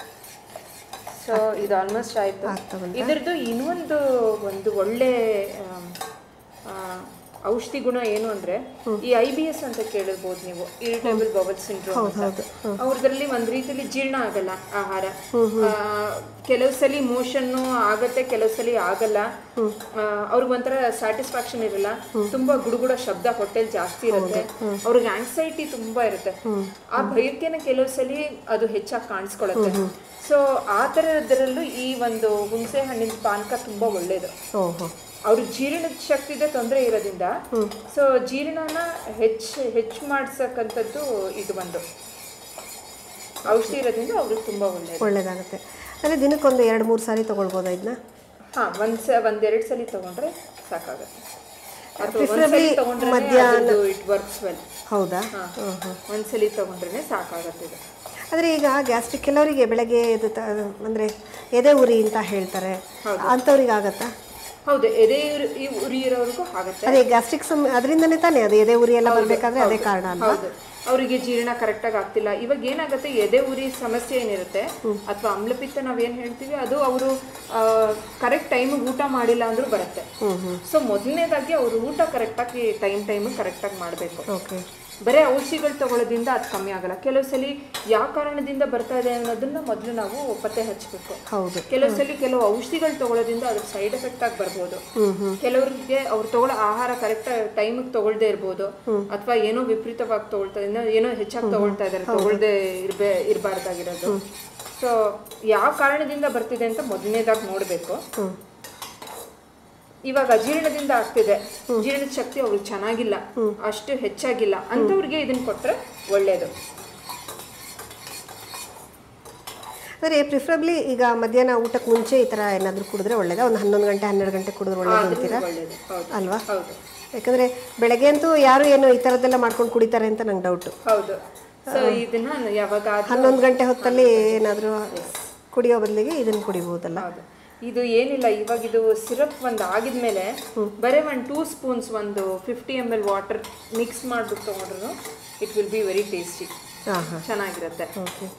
ಸೊ ಇದು ಆಲ್ಮೋಸ್ಟ್ ಆಯ್ತು ಇದ್ರದ್ದು ಇನ್ನೊಂದು ಒಂದು ಒಳ್ಳೆ ಆಮ್, ಆ, ಔಷಧಿ ಗುಣ ಏನು ಅಂದ್ರೆ ಈ ಐ ಬಿ ಎಸ್ ಅಂತ ಕೇಳಿರ್ಬೋದು ನೀವು ಇರಿಟೇಬಲ್ ಬವಲ್ ಸಿಂಡ್ರೋಮ್ ಅಂತ ಅವ್ರದ್ರಲ್ಲಿ ಒಂದ್ ರೀತಿಲಿ ಜೀರ್ಣ ಆಗಲ್ಲ ಆಹಾರ ಆ, ಕೆಲವು ಸಲ ಮೋಷನ್ನು ಆಗತ್ತೆ ಕೆಲವು ಸಲ ಆಗಲ್ಲ ಆ, ಅವ್ರಿಗೆ ಒಂಥರ ಸ್ಯಾಟಿಸ್ಫ್ಯಾಕ್ಷನ್ ಇರಲ್ಲ ತುಂಬಾ ಗುಡುಗುಡ ಶಬ್ದ ಹೊಟ್ಟೆಲ್ ಜಾಸ್ತಿ ಇರುತ್ತೆ ಅವ್ರಿಗೆ ಆಂಗ್ಸೈಟಿ ತುಂಬಾ ಇರುತ್ತೆ ಆ ಭಯಕ್ಕೇನೆ ಕೆಲವು ಸಲ ಅದು ಹೆಚ್ಚಾಗಿ ಕಾಣಿಸ್ಕೊಳತ್ತೆ ಸೊ ಆ ಥರದ್ರಲ್ಲೂ ಈ ಒಂದು ಹುಣಸೆ ಹಣ್ಣಿನ ಪಾನಕ ತುಂಬಾ ಒಳ್ಳೇದು ಓಹೋ ಅವ್ರ ಜೀರ್ಣದ ಶಕ್ತಿದೆ ತೊಂದರೆ ಇರೋದ್ರಿಂದ ಸೊ ಜೀರ್ಣನ ಹೆಚ್ಚು ಹೆಚ್ಚು ಮಾಡ್ಸಕ್ಕಂಥದ್ದು ಇದು ಒಂದು ಔಷಧಿ ಇರೋದ್ರಿಂದ ಅವ್ರಿಗೆ ತುಂಬಾ ಒಳ್ಳೇದು ಒಳ್ಳೇದಾಗುತ್ತೆ ಅಂದರೆ ದಿನಕ್ಕೊಂದು ಎರಡು ಮೂರು ಸಾರಿ ತೊಗೊಳ್ಬೋದಾ ಇದನ್ನ ಹಾ ಒಂದ್ ಸ ಒಂದೆರಡು ಸಲ ತಗೊಂಡ್ರೆ ಸಾಕಾಗತ್ತೆ ಅಥವಾ ಒಂದ್ಸಲಿ Preferably ತಗೊಂಡ್ರೆ ಮಧ್ಯಾಹ್ನ- ಇಟ್ ವರ್ಕ್ಸ್ ವೆಲ್ ಹೌದಾ ಒಂದ್ಸಲಿ ತಗೊಂಡ್ರೆ ಸಾಕಾಗತ್ತೆ ಇದು ಆದರೆ ಈಗ ಗ್ಯಾಸ್ಟ್ರಿಕ್ ಕೆಲವರಿಗೆ ಬೆಳಗ್ಗೆ ಇದು ತ ಅಂದರೆ ಎದೆ ಉರಿ ಅಂತ ಹೇಳ್ತಾರೆ ಅಂಥವ್ರಿಗೆ ಆಗತ್ತಾ ಹೌದು ಎದೆ ಉರಿ- ಈ ಉರಿ ಇರೋರ್ಗೂ ಆಗತ್ತೆ ಅದೇ ಗ್ಯಾಸ್ಟ್ರಿಕ್ ಸಮ್ ಅದರಿಂದನೇ ತಾನೇ ಅದು ಎದೆ ಉರಿ ಎಲ್ಲ ಬರಬೇಕಾದ್ರೆ ಅದೇ ಕಾರಣ ಅಲ್ವಾ ಹೌದು ಅವರಿಗೆ ಜೀರ್ಣ ಕರೆಕ್ಟಾಗಿ ಆಗ್ತಿಲ್ಲ ಇವಾಗ ಏನಾಗುತ್ತೆ ಎದೆ ಉರಿ ಸಮಸ್ಯೆ ಏನಿರುತ್ತೆ ಅಥವಾ ಅಮ್ಲಪಿತ್ತ ನಾವೇನ್ ಹೇಳ್ತೀವಿ ಅದು ಅವರು ಕರೆಕ್ಟ್ ಟೈಮಿಗೆ ಊಟ ಮಾಡಿಲ್ಲ ಅಂದ್ರೂ ಬರುತ್ತೆ ಸೊ ಮೊದಲನೇದಾಗಿ ಅವರು ಊಟ ಕರೆಕ್ಟಾಗಿ ಟೈಮ್ ಟೈಮ್ ಕರೆಕ್ಟಾಗಿ ಮಾಡಬೇಕು ಓಕೆ ಬರೀ ಔಷಧಿಗಳು ತಗೊಳ್ಳೋದ್ರಿಂದ ಅದು ಕಮ್ಮಿ ಆಗಲ್ಲ ಕೆಲವು ಸಲ ಯಾವ ಕಾರಣದಿಂದ ಬರ್ತಾ ಇದೆ ಅನ್ನೋದನ್ನ ಮೊದಲು ನಾವು ಪತ್ತೆ ಹಚ್ಚಬೇಕು ಹೌದು ಕೆಲವು ಸಲ ಕೆಲವು ಔಷಧಿಗಳು ತಗೊಳ್ಳೋದ್ರಿಂದ ಅದ್ರ ಸೈಡ್ ಎಫೆಕ್ಟ್ ಆಗಿ ಬರ್ಬೋದು ಕೆಲವರಿಗೆ ಅವ್ರು ತಗೊಳ್ಳೋ ಆಹಾರ ಕರೆಕ್ಟ್ ಟೈಮಿಗೆ ತಗೊಳ್ದೇ ಇರ್ಬೋದು ಅಥವಾ ಏನೋ ವಿಪರೀತವಾಗಿ ತಗೊಳ್ತಾ ಇನ್ನೂ ಏನೋ ಹೆಚ್ಚಾಗಿ ತಗೊಳ್ತಾ ಇದಾರೆ ತಗೊಳ್ದೆ ಇರ್ಬೇ ಇರಬಾರ್ದಾಗಿರೋದು ಸೊ ಯಾವ ಕಾರಣದಿಂದ ಬರ್ತಿದೆ ಅಂತ ಮೊದಲನೇದಾಗಿ ನೋಡಬೇಕು ಇವಾಗ ಅಜೀರ್ಣದಿಂದ ಆಗ್ತಿದೆ ಜೀರ್ಣದ ಶಕ್ತಿ ಅವ್ರಿಗೆ ಚೆನ್ನಾಗಿಲ್ಲ ಅಷ್ಟು ಹೆಚ್ಚಾಗಿಲ್ಲ ಅಂಥವ್ರಿಗೆ ಇದನ್ನ ಕೊಟ್ರೆ ಒಳ್ಳೇದು ಅಂದರೆ ಪ್ರಿಫರಬ್ಲಿ ಈಗ ಮಧ್ಯಾಹ್ನ ಊಟಕ್ಕೆ ಮುಂಚೆ ಈ ಥರ ಏನಾದರೂ ಕುಡಿದ್ರೆ ಒಳ್ಳೇದಾ ಒಂದು ಹನ್ನೊಂದು ಗಂಟೆ ಹನ್ನೆರಡು ಗಂಟೆ ಕುಡಿದ್ರೆ ಒಳ್ಳೇದು ಅಂತೀರಾ ಒಳ್ಳೇದು ಹೌದು ಅಲ್ವಾ ಹೌದು ಯಾಕಂದರೆ ಬೆಳಗ್ಗೆ ಅಂತೂ ಯಾರು ಏನು ಈ ಥರದ್ದೆಲ್ಲ ಮಾಡ್ಕೊಂಡು ಕುಡಿತಾರೆ ಅಂತ ನಂಗೆ ಡೌಟು ಹೌದು ಸೊ ಇದನ್ನ ಯಾವಾಗ ಹನ್ನೊಂದು ಗಂಟೆ ಹೊತ್ತಲ್ಲಿ ಏನಾದರೂ ಕುಡಿಯೋ ಬದಲಿಗೆ ಇದನ್ನು ಕುಡಿಬೋದಲ್ಲ ಹೌದು ಇದು ಏನಿಲ್ಲ ಇವಾಗ ಇದು ಸಿರಪ್ ಒಂದು ಆಗಿದ್ಮೇಲೆ ಬರೀ ಒಂದು ಟೂ ಸ್ಪೂನ್ಸ್ ಒಂದು fifty M L water mix ಮಾಡ್ಬಿಟ್ಟು ತೊಗೊಂಡ್ರು it will be very tasty ಹಾಂ ಹಾಂ ಚೆನ್ನಾಗಿರುತ್ತೆ ಓಕೆ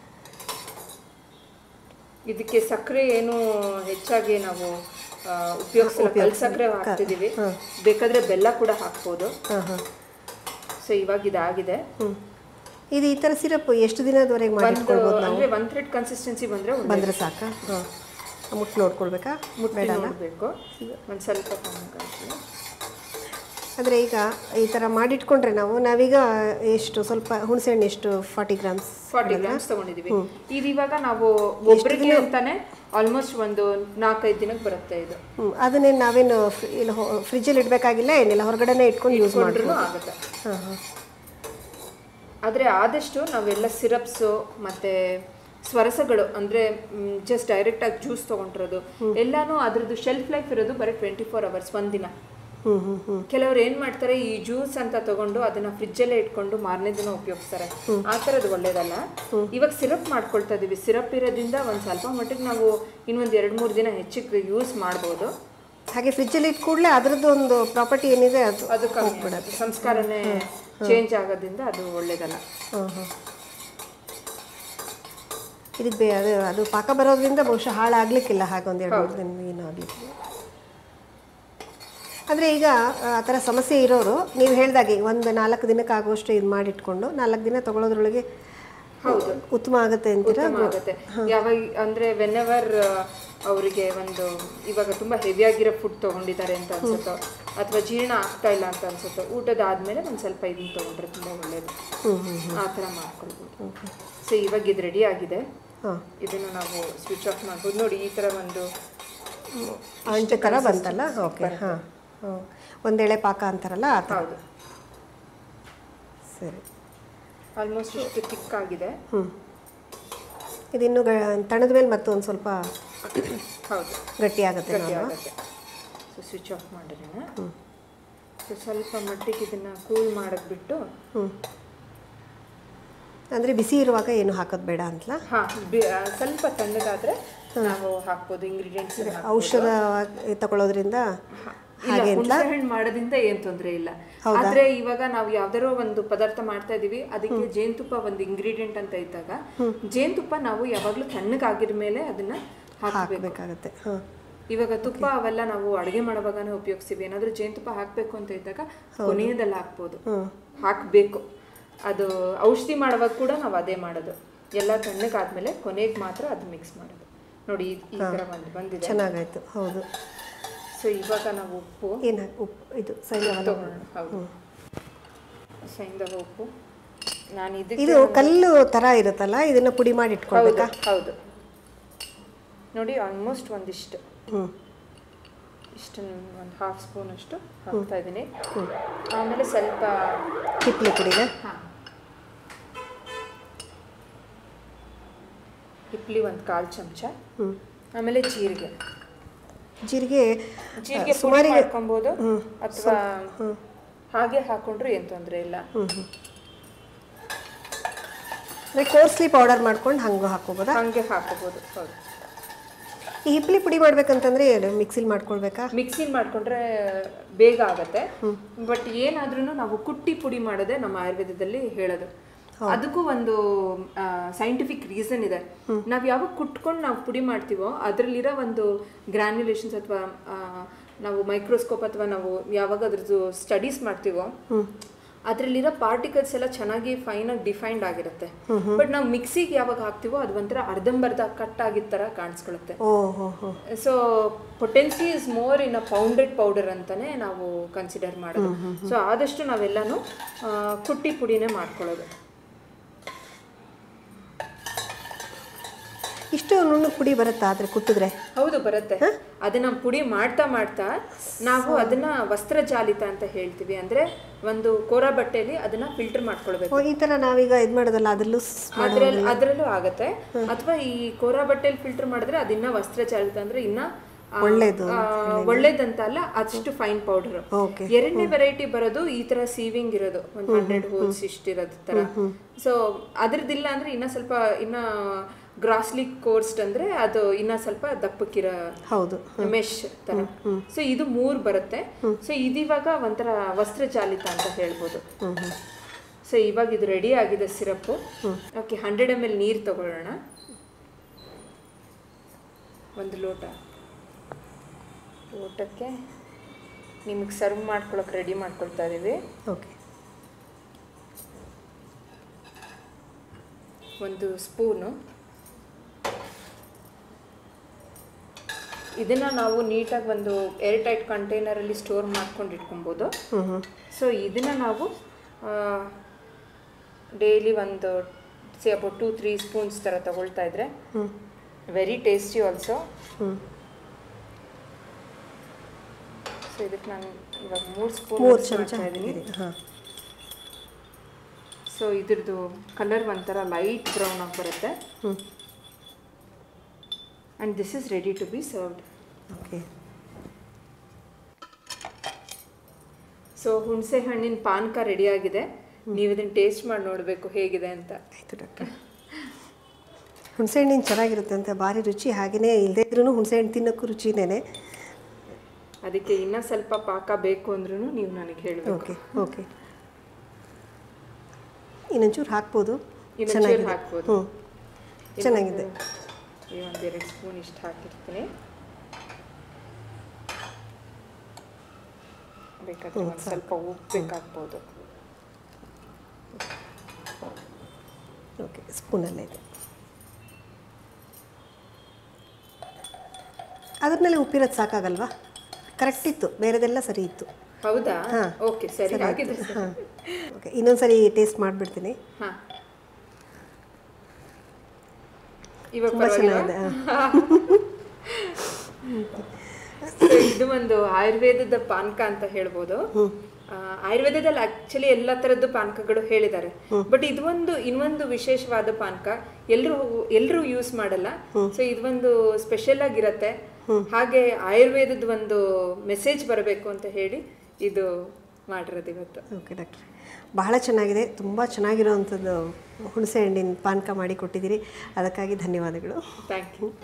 ಇದಕ್ಕೆ ಸಕ್ಕರೆ ಏನು ಹೆಚ್ಚಾಗಿ ನಾವು ಆ, ಉಪಯೋಗಿಸಲ್ಲ ಕಲ್ ಸಕ್ಕರೆ ಹಾಕ್ತಿದೀವಿ ಬೇಕಾದ್ರೆ ಬೆಲ್ಲ ಕೂಡ ಹಾಕ್ಬೋದು ಹಾಂ ಹಾಂ ಸೊ ಇವಾಗ ಇದಾಗಿದೆ ಹ್ಞೂ ಇದು ಈ ಥರ ಸಿರಪ್ ಎಷ್ಟು ದಿನದವರೆಗೆ ಒಂದು ಮಾಡಿಟ್ಕೊಳ್ಬೋದು ನಾವು ಅಂದ್ರೆ ಒನ್ ಥ್ರೆಡ್ ಕನ್ಸಿಸ್ಟೆನ್ಸಿ ಬಂದ್ರೆ ಒಂದು ಬಂದರೆ ಸಾಕಾ ಹಾಂ ಮುಟ್ಟು ನೋಡ್ಕೊಳ್ಬೇಕಾ ಮುಟ್ಟಿ ನೋಡಬೇಕು ಒಂದು ಸ್ವಲ್ಪ ಕಮ್ಮಿ ಅಂದರೆ ಈಗ ಈ ಥರ ಮಾಡಿಟ್ಕೊಂಡ್ರೆ ನಾವು ನಾವೀಗ ಎಷ್ಟು ಸ್ವಲ್ಪ ಹುಣಸೆಹಣ್ಣು ಎಷ್ಟು ಫಾರ್ಟಿ ಗ್ರಾಮ್ಸ್ ಫಾರ್ಟಿ ಗ್ರಾಮ್ಸ್ ತಗೊಂಡಿದೀವಿ ಇದು ಇವಾಗ ನಾವು ಒಬ್ಬರಿಗೆ ಅಂತಾನೆ ಆಲ್ಮೋಸ್ಟ್ ಒಂದು ನಾಲ್ಕೈದು ದಿನಕ್ಕೆ ಬರುತ್ತೆ ಇದು ಹ್ಞೂ ಅದನ್ನೇನು ನಾವೇನು ಫ್ರಿ- ಇಲ್ಲಿ ಫ್ರಿಜ್ಜಲ್ಲಿ ಇಡಬೇಕಾಗಿಲ್ಲ ಏನಿಲ್ಲ ಹೊರಗಡೆನೇ ಇಟ್ಕೊಂಡು ಯೂಸ್ ಮಾಡಿ ಕೊಂಡ್ರೂ ಆಗುತ್ತೆ ಹಾಂ ಹಾಂ ಆದರೆ ಆದಷ್ಟು ನಾವೆಲ್ಲ ಸಿರಪ್ಸು ಮತ್ತು ಸ್ವರಸಗಳು ಅಂದರೆ ಜಸ್ಟ್ ಡೈರೆಕ್ಟಾಗಿ ಜ್ಯೂಸ್ ತೊಗೊಂಡಿರೋದು ಎಲ್ಲಾನು ಅದ್ರದ್ದು ಶೆಲ್ಫ್ ಲೈಫ್ ಇರೋದು ಬರೀ ಟ್ವೆಂಟಿ ಫೋರ್ ಅವರ್ಸ್ ಒಂದಿನ ಹ್ಞೂ ಹ್ಞೂ ಹ್ಞೂ ಕೆಲವ್ರು ಏನು ಮಾಡ್ತಾರೆ ಈ ಜ್ಯೂಸ್ ಅಂತ ತಗೊಂಡು ಅದನ್ನ ಫ್ರಿಜ್ಜಲ್ಲೇ ಇಟ್ಕೊಂಡು ಮಾರನೇ ದಿನ ಉಪಯೋಗಿಸ್ತಾರೆ ಆ ಥರದ್ದು ಒಳ್ಳೇದಲ್ಲ ಇವಾಗ ಸಿರಪ್ ಮಾಡ್ಕೊಳ್ತಾ ಇದೀವಿ ಸಿರಪ್ ಇರೋದ್ರಿಂದ ಒಂದು ಸ್ವಲ್ಪ ಮಟ್ಟಿಗೆ ನಾವು ಇನ್ನೊಂದು ಎರಡು ಮೂರು ದಿನ ಹೆಚ್ಚಿಗೆ ಯೂಸ್ ಮಾಡ್ಬೋದು ಹಾಗೆ ಫ್ರಿಜ್ಜಲ್ಲಿ ಇಟ್ಟು ಕೂಡಲೇ ಅದರದ್ದು ಒಂದು ಪ್ರಾಪರ್ಟಿ ಏನಿದೆ ಅದು ಅದು ಕಮ್ಮಿ ಆಗುತ್ತೆ. ಸಂಸ್ಕಾರನೇ ಚೇಂಜ್ ಆಗೋದ್ರಿಂದ ಅದು ಒಳ್ಳೇದಲ್ಲ ಹಾಂ ಹಾಂ ಇದಕ್ಕೆ ಬೇ ಅದು ಅದು ಪಾಕ ಬರೋದ್ರಿಂದ ಬಹುಶಃ ಹಾಳಾಗಲಿಕ್ಕಿಲ್ಲ ಹಾಗೆ ಒಂದು ಎರಡು ಮೂರು ದಿನ ಏನೂ ಆಗಲಿಕ್ಕಿಲ್ಲ ಆದರೆ ಈಗ ಆ ಥರ ಸಮಸ್ಯೆ ಇರೋರು ನೀವು ಹೇಳ್ದಾಗೆ ಒಂದು ನಾಲ್ಕು ದಿನಕ್ಕೆ ಆಗುವಷ್ಟು ಇದು ಮಾಡಿಟ್ಕೊಂಡು ನಾಲ್ಕು ದಿನ ತಗೊಳ್ಳೋದ್ರೊಳಗೆ ಹೌದು ಉತ್ತಮ ಆಗುತ್ತೆ ಅಂತೀರಾ ಉತ್ತಮ ಆಗುತ್ತೆ ಯಾವಾಗ ಅಂದ್ರೆ ವೆನ್ ಎವರ್ ಅವರಿಗೆ ಒಂದು ಇವಾಗ ತುಂಬಾ ಹೆವಿ ಆಗಿರೋ ಫುಡ್ ತಗೊಂಡಿದ್ದಾರೆ ಅಂತ ಅನ್ಸುತ್ತೋ ಅಥವಾ ಜೀರ್ಣ ಆಗ್ತಾ ಇಲ್ಲ ಅಂತ ಅನ್ಸುತ್ತೋ ಊಟದ ಆದ್ಮೇಲೆ ಒಂದ್ ಸ್ವಲ್ಪ ಇದನ್ನ ತಗೊಂಡ್ರೆ ತುಂಬಾ ಒಳ್ಳೇದು ಹ್ಞೂ ಹ್ಞೂ ಆ ಥರ ಮಾಡ್ಕೊಳ್ಬೋದು ಸೊ ಇವಾಗ ಇದು ರೆಡಿ ಆಗಿದೆ ಹಾಂ ಇದನ್ನು ನಾವು ಸ್ವಿಚ್ ಆಫ್ ಮಾಡ್ಬೋದು ನೋಡಿ ಈ ಥರ ಒಂದು ಅಂಟು ಥರ ಬಂತಲ್ಲ ಓಕೆ ಹಾಂ ಹಾಂ ಒಂದೆಳೆ ಪಾಕ ಅಂತಾರಲ್ಲ ಆ ಥರ ಹೌದು ಸರಿ ಆಲ್ಮೋಸ್ಟ್ ಇಷ್ಟು ಥಿಕ್ ಆಗಿದೆ ಹ್ಞೂ ಇದಿನ್ನು ಗ ತಣದ ಮೇಲೆ ಮತ್ತೊಂದು ಸ್ವಲ್ಪ ಹೌದು ಗಟ್ಟಿ ಆಗುತ್ತೆ ಗಟ್ಟಿ ಅಲ್ವಾ ಆಗುತ್ತೆ ಸೊ ಸ್ವಿಚ್ ಆಫ್ ಮಾಡಿರೋಣ ಸೊ ಸ್ವಲ್ಪ ಮಟ್ಟಿಗೆ ಇದನ್ನ ಕೂಲ್ ಮಾಡಕ್ಬಿಟ್ಟು ಹ್ಞೂ ಅಂದರೆ ಬಿಸಿ ಇರುವಾಗ ಏನು ಹಾಕೋದು ಬೇಡ ಅಂತಲ್ಲ ಹಾ ಬಿ- ಆ, ಸ್ವಲ್ಪ ತಣ್ಣಗಾದ್ರೆ ನಾವು ಹಾಕ್ಬೋದು ಇಂಗ್ರೀಡಿಯೆಂಟ್ಸ್ ಔಷಧ ತಗೊಳ್ಳೋದ್ರಿಂದ ಇಲ್ಲ ಹುಣಸೆಹಣ್ಣು ಮಾಡೋದ್ರಿಂದ ಏನ್ ತೊಂದರೆ ಇಲ್ಲ ಆದ್ರೆ ಇವಾಗ ನಾವು ಯಾವ್ದಾರೋ ಒಂದು ಪದಾರ್ಥ ಮಾಡ್ತಾ ಇದೀವಿ ಅದಕ್ಕೆ ಜೇನುತುಪ್ಪ ಒಂದು ಇಂಗ್ರೀಡಿಯೆಂಟ್ ಅಂತ ಇದ್ದಾಗ ಜೇನುತುಪ್ಪ ನಾವು ಯಾವಾಗ್ಲೂ ತಣ್ಣಗಾಗಿದ ಮೇಲೆ ಅದನ್ನ ಹಾಕ್ಬೇಕು ಹಾಕಬೇಕಾಗತ್ತೆ ಹಾಂ ಇವಾಗ ತುಪ್ಪ ಅವೆಲ್ಲ ನಾವು ಅಡುಗೆ ಮಾಡುವಾಗನೇ ಉಪಯೋಗಿಸ್ತೀವಿ ಏನಾದ್ರೂ ಜೇನುತುಪ್ಪ ಹಾಕ್ಬೇಕು ಅಂತ ಇದ್ದಾಗ ಕೊನೆಯದಲ್ಲಿ ಹಾಕ್ಬೋದು ಹಾಕ್ಬೇಕು ಅದು ಔಷಧಿ ಮಾಡುವಾಗ ಕೂಡ ನಾವು ಅದೇ ಮಾಡೋದು ಎಲ್ಲ ತಣ್ಣಗಾದ್ಮೇಲೆ ಕೊನೆಗೆ ಮಾತ್ರ ಅದು ಮಿಕ್ಸ್ ಮಾಡೋದು ನೋಡಿ ಈ- ಈ ತರ ಬಂದ್ ಬಂದಿದೆ ಚೆನ್ನಾಗಾಯ್ತು ಹೌದು ಸೊ ಇವಾಗ ನಾವು ಉಪ್ಪು ಏನು ಉಪ್ಪು ಇದು ಸೈಲವಲ್ಲ ತಗೊಳ್ಳೋಣ ಹೌದು ಸೈಂಧವ ಉಪ್ಪು ನಾನು ಇದಕ್ಕೆ ಇದು ಕಲ್ಲು ಥರ ಇರುತ್ತಲ್ಲ ಇದನ್ನ ಪುಡಿ ಮಾಡಿ ಹೌದು ಇಟ್ಕೊಳ್ಬೇಕಾ ಹೌದು ನೋಡಿ ಆಲ್ಮೋಸ್ಟ್ ಒಂದಿಷ್ಟು ಹ್ಞೂ ಇಷ್ಟು ಒಂದು ಹಾಫ್ ಸ್ಪೂನ್ ಅಷ್ಟು ಹಾಕ್ತಾ ಇದ್ದೀನಿ ಆಮೇಲೆ ಸ್ವಲ್ಪ ಹಿಪ್ಲಿ ಪುಡಿನ ಹಾಂ ಹಿಪ್ಲಿ ಒಂದು ಕಾಲು ಚಮಚ ಹ್ಞೂ ಆಮೇಲೆ ಜೀರಿಗೆ ಜೀರಿಗೆ ಜೀರಿಗೆ ಪುಡಿ ಮಾಡ್ಕೊಬೋದು ಅಥವಾ ಹಾಗೆ ಹಾಕೊಂಡ್ರು ಏನು ತೊಂದರೆ ಇಲ್ಲ ಹ್ಞೂ ಹ್ಞೂ ಅಂದರೆ ಕೋರ್ಸ್ಲಿ ಪೌಡರ್ ಮಾಡ್ಕೊಂಡು ಹಂಗೆ ಹಾಕೋಬೋದಾ ಹಾಗೆ ಹಾಕೋಬೋದು ಹೌದು ಈ ಹಿಪ್ಲಿ ಪುಡಿ ಮಾಡ್ಬೇಕಂತಂದ್ರೆ ಏನು ಮಿಕ್ಸಿಲಿ ಮಾಡ್ಕೊಳ್ಬೇಕಾ ಮಿಕ್ಸಿಂಗ್ ಮಾಡ್ಕೊಂಡ್ರೆ ಬೇಗ ಆಗತ್ತೆ ಬಟ್ ಏನಾದ್ರೂ ನಾವು ಕುಟ್ಟಿ ಪುಡಿ ಮಾಡೋದೇ ನಮ್ಮ ಆಯುರ್ವೇದದಲ್ಲಿ ಹೇಳೋದು ಅದಕ್ಕೂ ಒಂದು ಸೈಂಟಿಫಿಕ್ ರೀಸನ್ ಇದೆ ನಾವು ಯಾವಾಗ ಕುಟ್ಕೊಂಡು ನಾವು ಪುಡಿ ಮಾಡ್ತೀವೋ ಅದರಲ್ಲಿರೋ ಒಂದು ಗ್ರ್ಯಾನ್ಯುಲೇಷನ್ಸ್ ಅಥವಾ ನಾವು ಮೈಕ್ರೋಸ್ಕೋಪ್ ಅಥವಾ ನಾವು ಯಾವಾಗ ಅದ್ರದ್ದು ಸ್ಟಡೀಸ್ ಮಾಡ್ತೀವೋ ಅದರಲ್ಲಿರೋ ಪಾರ್ಟಿಕಲ್ಸ್ ಎಲ್ಲ ಚೆನ್ನಾಗಿ ಫೈನ್ ಆಗಿ ಡಿಫೈನ್ಡ್ ಆಗಿರುತ್ತೆ ಬಟ್ ನಾವು ಮಿಕ್ಸಿಗೆ ಯಾವಾಗ ಹಾಕ್ತೀವೋ ಅದು ಒಂಥರ ಅರ್ಧಂಬರ್ಧ ಕಟ್ ಆಗಿದ್ದ ಥರ ಕಾಣಿಸ್ಕೊಳುತ್ತೆ ಓ ಹೋ ಹೋ so potency is more in a pounded powder ಅಂತಾನೆ ನಾವು ಕನ್ಸಿಡರ್ ಮಾಡೋದು ಸೊ ಆದಷ್ಟು ನಾವೆಲ್ಲಾನು ಆ, ಕುಟ್ಟಿ ಪುಡಿನೇ ಮಾಡ್ಕೊಳ್ಳೋದು ಇಷ್ಟು ನುಣ್ಣಗೆ ಪುಡಿ ಬರುತ್ತಾ ಆದರೆ ಕುಟ್ಟಿದ್ರೆ ಹೌದು ಬರುತ್ತೆ ಅದನ್ನ ಪುಡಿ ಮಾಡ್ತಾ ಮಾಡ್ತಾ ನಾವು ಅದನ್ನ ವಸ್ತ್ರ ಜಾಲಿತ ಅಂತ ಹೇಳ್ತೀವಿ ಅಂದ್ರೆ ಒಂದು ಕೋರ ಬಟ್ಟೆಯಲ್ಲಿ ಅದನ್ನ ಫಿಲ್ಟರ್ ಮಾಡ್ಕೊಳ್ಬೇಕು ಓ ಈ ಥರ ನಾವೀಗ ಇದು ಮಾಡೋದಲ್ಲ ಅದರಲ್ಲೂ ಸ್- ಅದ್ರಲ್ಲಿ ಅದರಲ್ಲೂ ಆಗತ್ತೆ ಅಥವಾ ಈ ಕೋರ ಬಟ್ಟೆಯಲ್ಲಿ ಫಿಲ್ಟರ್ ಮಾಡಿದ್ರೆ ಅದಿನ್ನ ವಸ್ತ್ರ ಜಾಲಿತ ಅಂದ್ರೆ ಇನ್ನ ಆ, ಒಳ್ಳೇದು ಆ, ಒಳ್ಳೇದಂತ ಅಲ್ಲ ಅಷ್ಟು ಫೈನ್ ಪೌಡರ್ ಓಕೆ ಎರಡನೇ ವೆರೈಟಿ ಬರೋದು ಈ ತರ ಸೀವಿಂಗ್ ಇರೋದು ಒಂದು ಹಂಡ್ರೆಡ್ ಹೋಲ್ಸ್ ಇಷ್ಟಿರೋದು ತರ ಸೊ ಅದ್ರದ್ದಿಲ್ಲ ಅಂದ್ರೆ ಇನ್ನ ಸ್ವಲ್ಪ ಇನ್ನ ಗ್ರಾಸ್ಲಿ ಕೋರ್ಸ್ಡ್ ಅಂದ್ರೆ ಅದು ಇನ್ನ ಸ್ವಲ್ಪ ದಪ್ಪಕ್ಕಿರೋ ಹೌದು ಮೆಶ್ ತರ ಸೊ ಇದು ಮೂರ್ ಬರುತ್ತೆ ಸೊ ಇದಿವಾಗ ಒಂಥರ ವಸ್ತ್ರ ಚಾಲಿತ ಅಂತ ಹೇಳ್ಬೋದು ಹ್ಞೂ ಹ್ಞೂ ಸೊ ಇವಾಗ ಇದು ರೆಡಿ ಆಗಿದೆ syrup okay hundred M L ನೀರು ತಗೊಳ್ಳೋಣ ಒಂದು ಲೋಟ ಲೋಟಕ್ಕೆ ನಿಮಗೆ ಸರ್ವ್ ಮಾಡ್ಕೊಳಕ್ಕೆ ರೆಡಿ ಮಾಡ್ಕೊಳ್ತಾ ಇದೀವಿ ಓಕೆ ಒಂದು ಸ್ಪೂನು ಇದನ್ನ ನಾವು ನೀಟಾಗಿ ಒಂದು ಏರ್ ಟೈಟ್ ಕಂಟೈನರಲ್ಲಿ ಸ್ಟೋರ್ ಮಾಡ್ಕೊಂಡು ಇಟ್ಕೊಬೋದು ಹ್ಞೂ ಹ್ಞೂ ಸೊ ಇದನ್ನ ನಾವು ಡೈಲಿ ಒಂದು ಸಿ ಅಬೌಟ್ ಟೂ ತ್ರೀ ಸ್ಪೂನ್ಸ್ ಥರ ತಗೊಳ್ತಾ ಇದ್ರೆ ಹ್ಞೂ ವೆರಿ ಟೇಸ್ಟಿ ಆಲ್ಸೋ ಹ್ಞೂ ಸೊ ಇದಕ್ಕೆ ನಾನು ಇವಾಗ ಮೂರು ಸ್ಪೂನ್ ಮೂರು ಚಮಚ ಮಾಡ್ತಾ ಇದ್ದೀನಿ ಹಾಕಿದ್ದೀರಿ ಹಾಂ ಸೊ ಇದ್ರದ್ದು ಕಲರ್ ಒಂಥರ ಲೈಟ್ ಬ್ರೌನ್ ಆಗಿ ಬರುತ್ತೆ ಹ್ಞೂ and this is ready to be served okay so ಹುಣಸೆ ಹಣ್ಣಿನ ಪಾನಕ ರೆಡಿ ಆಗಿದೆ ನೀವು ಇದನ್ನ ಟೇಸ್ಟ್ ಮಾಡಿ ನೋಡಬೇಕು ಹೇಗಿದೆ ಅಂತ ಆಯಿತು ಡಾಕ್ಟರ್ ಹುಣಸೆಹಣ್ಣಿನ ಚೆನ್ನಾಗಿರುತ್ತೆ ಅಂತ ಭಾರಿ ರುಚಿ ಹಾಗೆಯೇ ಇಲ್ಲದೇ ಇದ್ರೂ ಹುಣಸೆಹಣ್ಣು ತಿನ್ನೋಕ್ಕೂ ರುಚಿನೇ ಅದಕ್ಕೆ ಇನ್ನೂ ಸ್ವಲ್ಪ ಪಾಕ ಬೇಕು ಅಂದ್ರೂ ನೀವು ನನಗೆ ಹೇಳಬೇಕು ಓಕೆ ಓಕೆ ಇನ್ನೊಂಚೂರು ಹಾಕ್ಬೋದು ಇನ್ನೊಂಚೂರು ಚೆನ್ನಾಗಿದೆ ಹಾಕ್ಬೋದು. ಹ್ಞೂ ಚೆನ್ನಾಗಿದೆ ಈ ಒಂದೆರಡು ಸ್ಪೂನ್ ಇಷ್ಟು ಹಾಕಿರ್ತೀನಿ ಬೇಕಾದ್ರೆ ಒಂದು ಸ್ವಲ್ಪ ಉಪ್ಪು ಬೇಕಾಗ್ಬೋದು ಓಕೆ ಸ್ಪೂನಲ್ಲೇ ಇದೆ ಅದ್ರ ಮೇಲೆ ಉಪ್ಪಿರೋದು ಸಾಕಾಗಲ್ವಾ ಕರೆಕ್ಟ್ ಇತ್ತು ಬೇರೆದೆಲ್ಲ ಸರಿ ಇತ್ತು ಹೌದಾ ಹಾ. ಓಕೆ ಸರಿ ಆಗಿದೆ ಹಾಂ ಓಕೆ ಇನ್ನೊಂದ್ಸರಿ ಟೇಸ್ಟ್ ಮಾಡಿಬಿಡ್ತೀನಿ ಹಾ ಇವಾಗ ತುಂಬ ಪರವಾಗಿಲ್ವಾ? ಚೆನ್ನಾಗಿದೆ So, ಇದು ಒಂದು ಆಯುರ್ವೇದದ ಪಾನಕ ಅಂತ ಹೇಳ್ಬೋದು ಆ, ಆಯುರ್ವೇದದಲ್ಲಿ ಆಕ್ಚುಲಿ ಎಲ್ಲ ತರದ್ದು ಪಾನಕಗಳು ಹೇಳಿದ್ದಾರೆ ಬಟ್ ಇದು ಒಂದು ಇನ್ನೊಂದು ವಿಶೇಷವಾದ ಪಾನಕ ಎಲ್ಲರೂ ಎಲ್ಲರೂ ಯೂಸ್ ಮಾಡಲ್ಲ ಸೊ ಇದೊಂದು ಸ್ಪೆಷಲ್ ಆಗಿರತ್ತೆ ಹಾಗೆ ಆಯುರ್ವೇದದ ಒಂದು ಮೆಸೇಜ್ ಬರಬೇಕು ಅಂತ ಹೇಳಿ ಇದು ಮಾಡಿರೋದು ಇವತ್ತು ಓಕೆ ಡಾಕ್ಟ್ರೆ ಬಹಳ ಚೆನ್ನಾಗಿದೆ ತುಂಬ ಚೆನ್ನಾಗಿರುವಂಥದ್ದು ಹುಣಸೆ ಹಣ್ಣಿನ ಪಾನಕ ಮಾಡಿ ಕೊಟ್ಟಿದ್ದೀರಿ ಅದಕ್ಕಾಗಿ ಧನ್ಯವಾದಗಳು ಥ್ಯಾಂಕ್ ಯು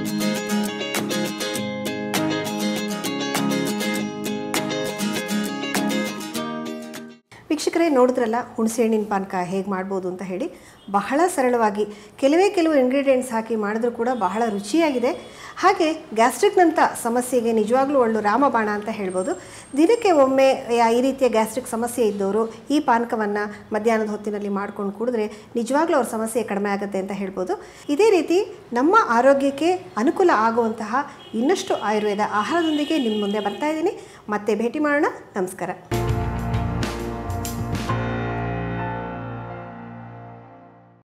ವೀಕ್ಷಕರೇ ನೋಡಿದ್ರಲ್ಲ ಹುಣಸೆ ಹಣ್ಣಿನ ಪಾನಕ ಹೇಗೆ ಮಾಡ್ಬೋದು ಅಂತ ಹೇಳಿ ಬಹಳ ಸರಳವಾಗಿ ಕೆಲವೇ ಕೆಲವು ಇಂಗ್ರೀಡಿಯೆಂಟ್ಸ್ ಹಾಕಿ ಮಾಡಿದ್ರೂ ಕೂಡ ಬಹಳ ರುಚಿಯಾಗಿದೆ ಹಾಗೆ ಗ್ಯಾಸ್ಟ್ರಿಕ್ನಂಥ ಸಮಸ್ಯೆಗೆ ನಿಜವಾಗ್ಲೂ ಒಳ್ಳು ರಾಮಬಾಣ ಅಂತ ಹೇಳ್ಬೋದು ದಿನಕ್ಕೆ ಒಮ್ಮೆ ಯಾ- ಈ ರೀತಿಯ ಗ್ಯಾಸ್ಟ್ರಿಕ್ ಸಮಸ್ಯೆ ಇದ್ದವರು ಈ ಪಾನಕವನ್ನು ಮಧ್ಯಾಹ್ನದ ಹೊತ್ತಿನಲ್ಲಿ ಮಾಡ್ಕೊಂಡು ಕುಡಿದ್ರೆ ನಿಜವಾಗ್ಲೂ ಅವ್ರ ಸಮಸ್ಯೆ ಕಡಿಮೆ ಆಗುತ್ತೆ ಅಂತ ಹೇಳ್ಬೋದು ಇದೇ ರೀತಿ ನಮ್ಮ ಆರೋಗ್ಯಕ್ಕೆ ಅನುಕೂಲ ಆಗುವಂತಹ ಇನ್ನಷ್ಟು ಆಯುರ್ವೇದ ಆಹಾರದೊಂದಿಗೆ ನಿಮ್ಮ ಮುಂದೆ ಬರ್ತಾ ಇದ್ದೀನಿ ಮತ್ತೆ ಭೇಟಿ ಮಾಡೋಣ ನಮಸ್ಕಾರ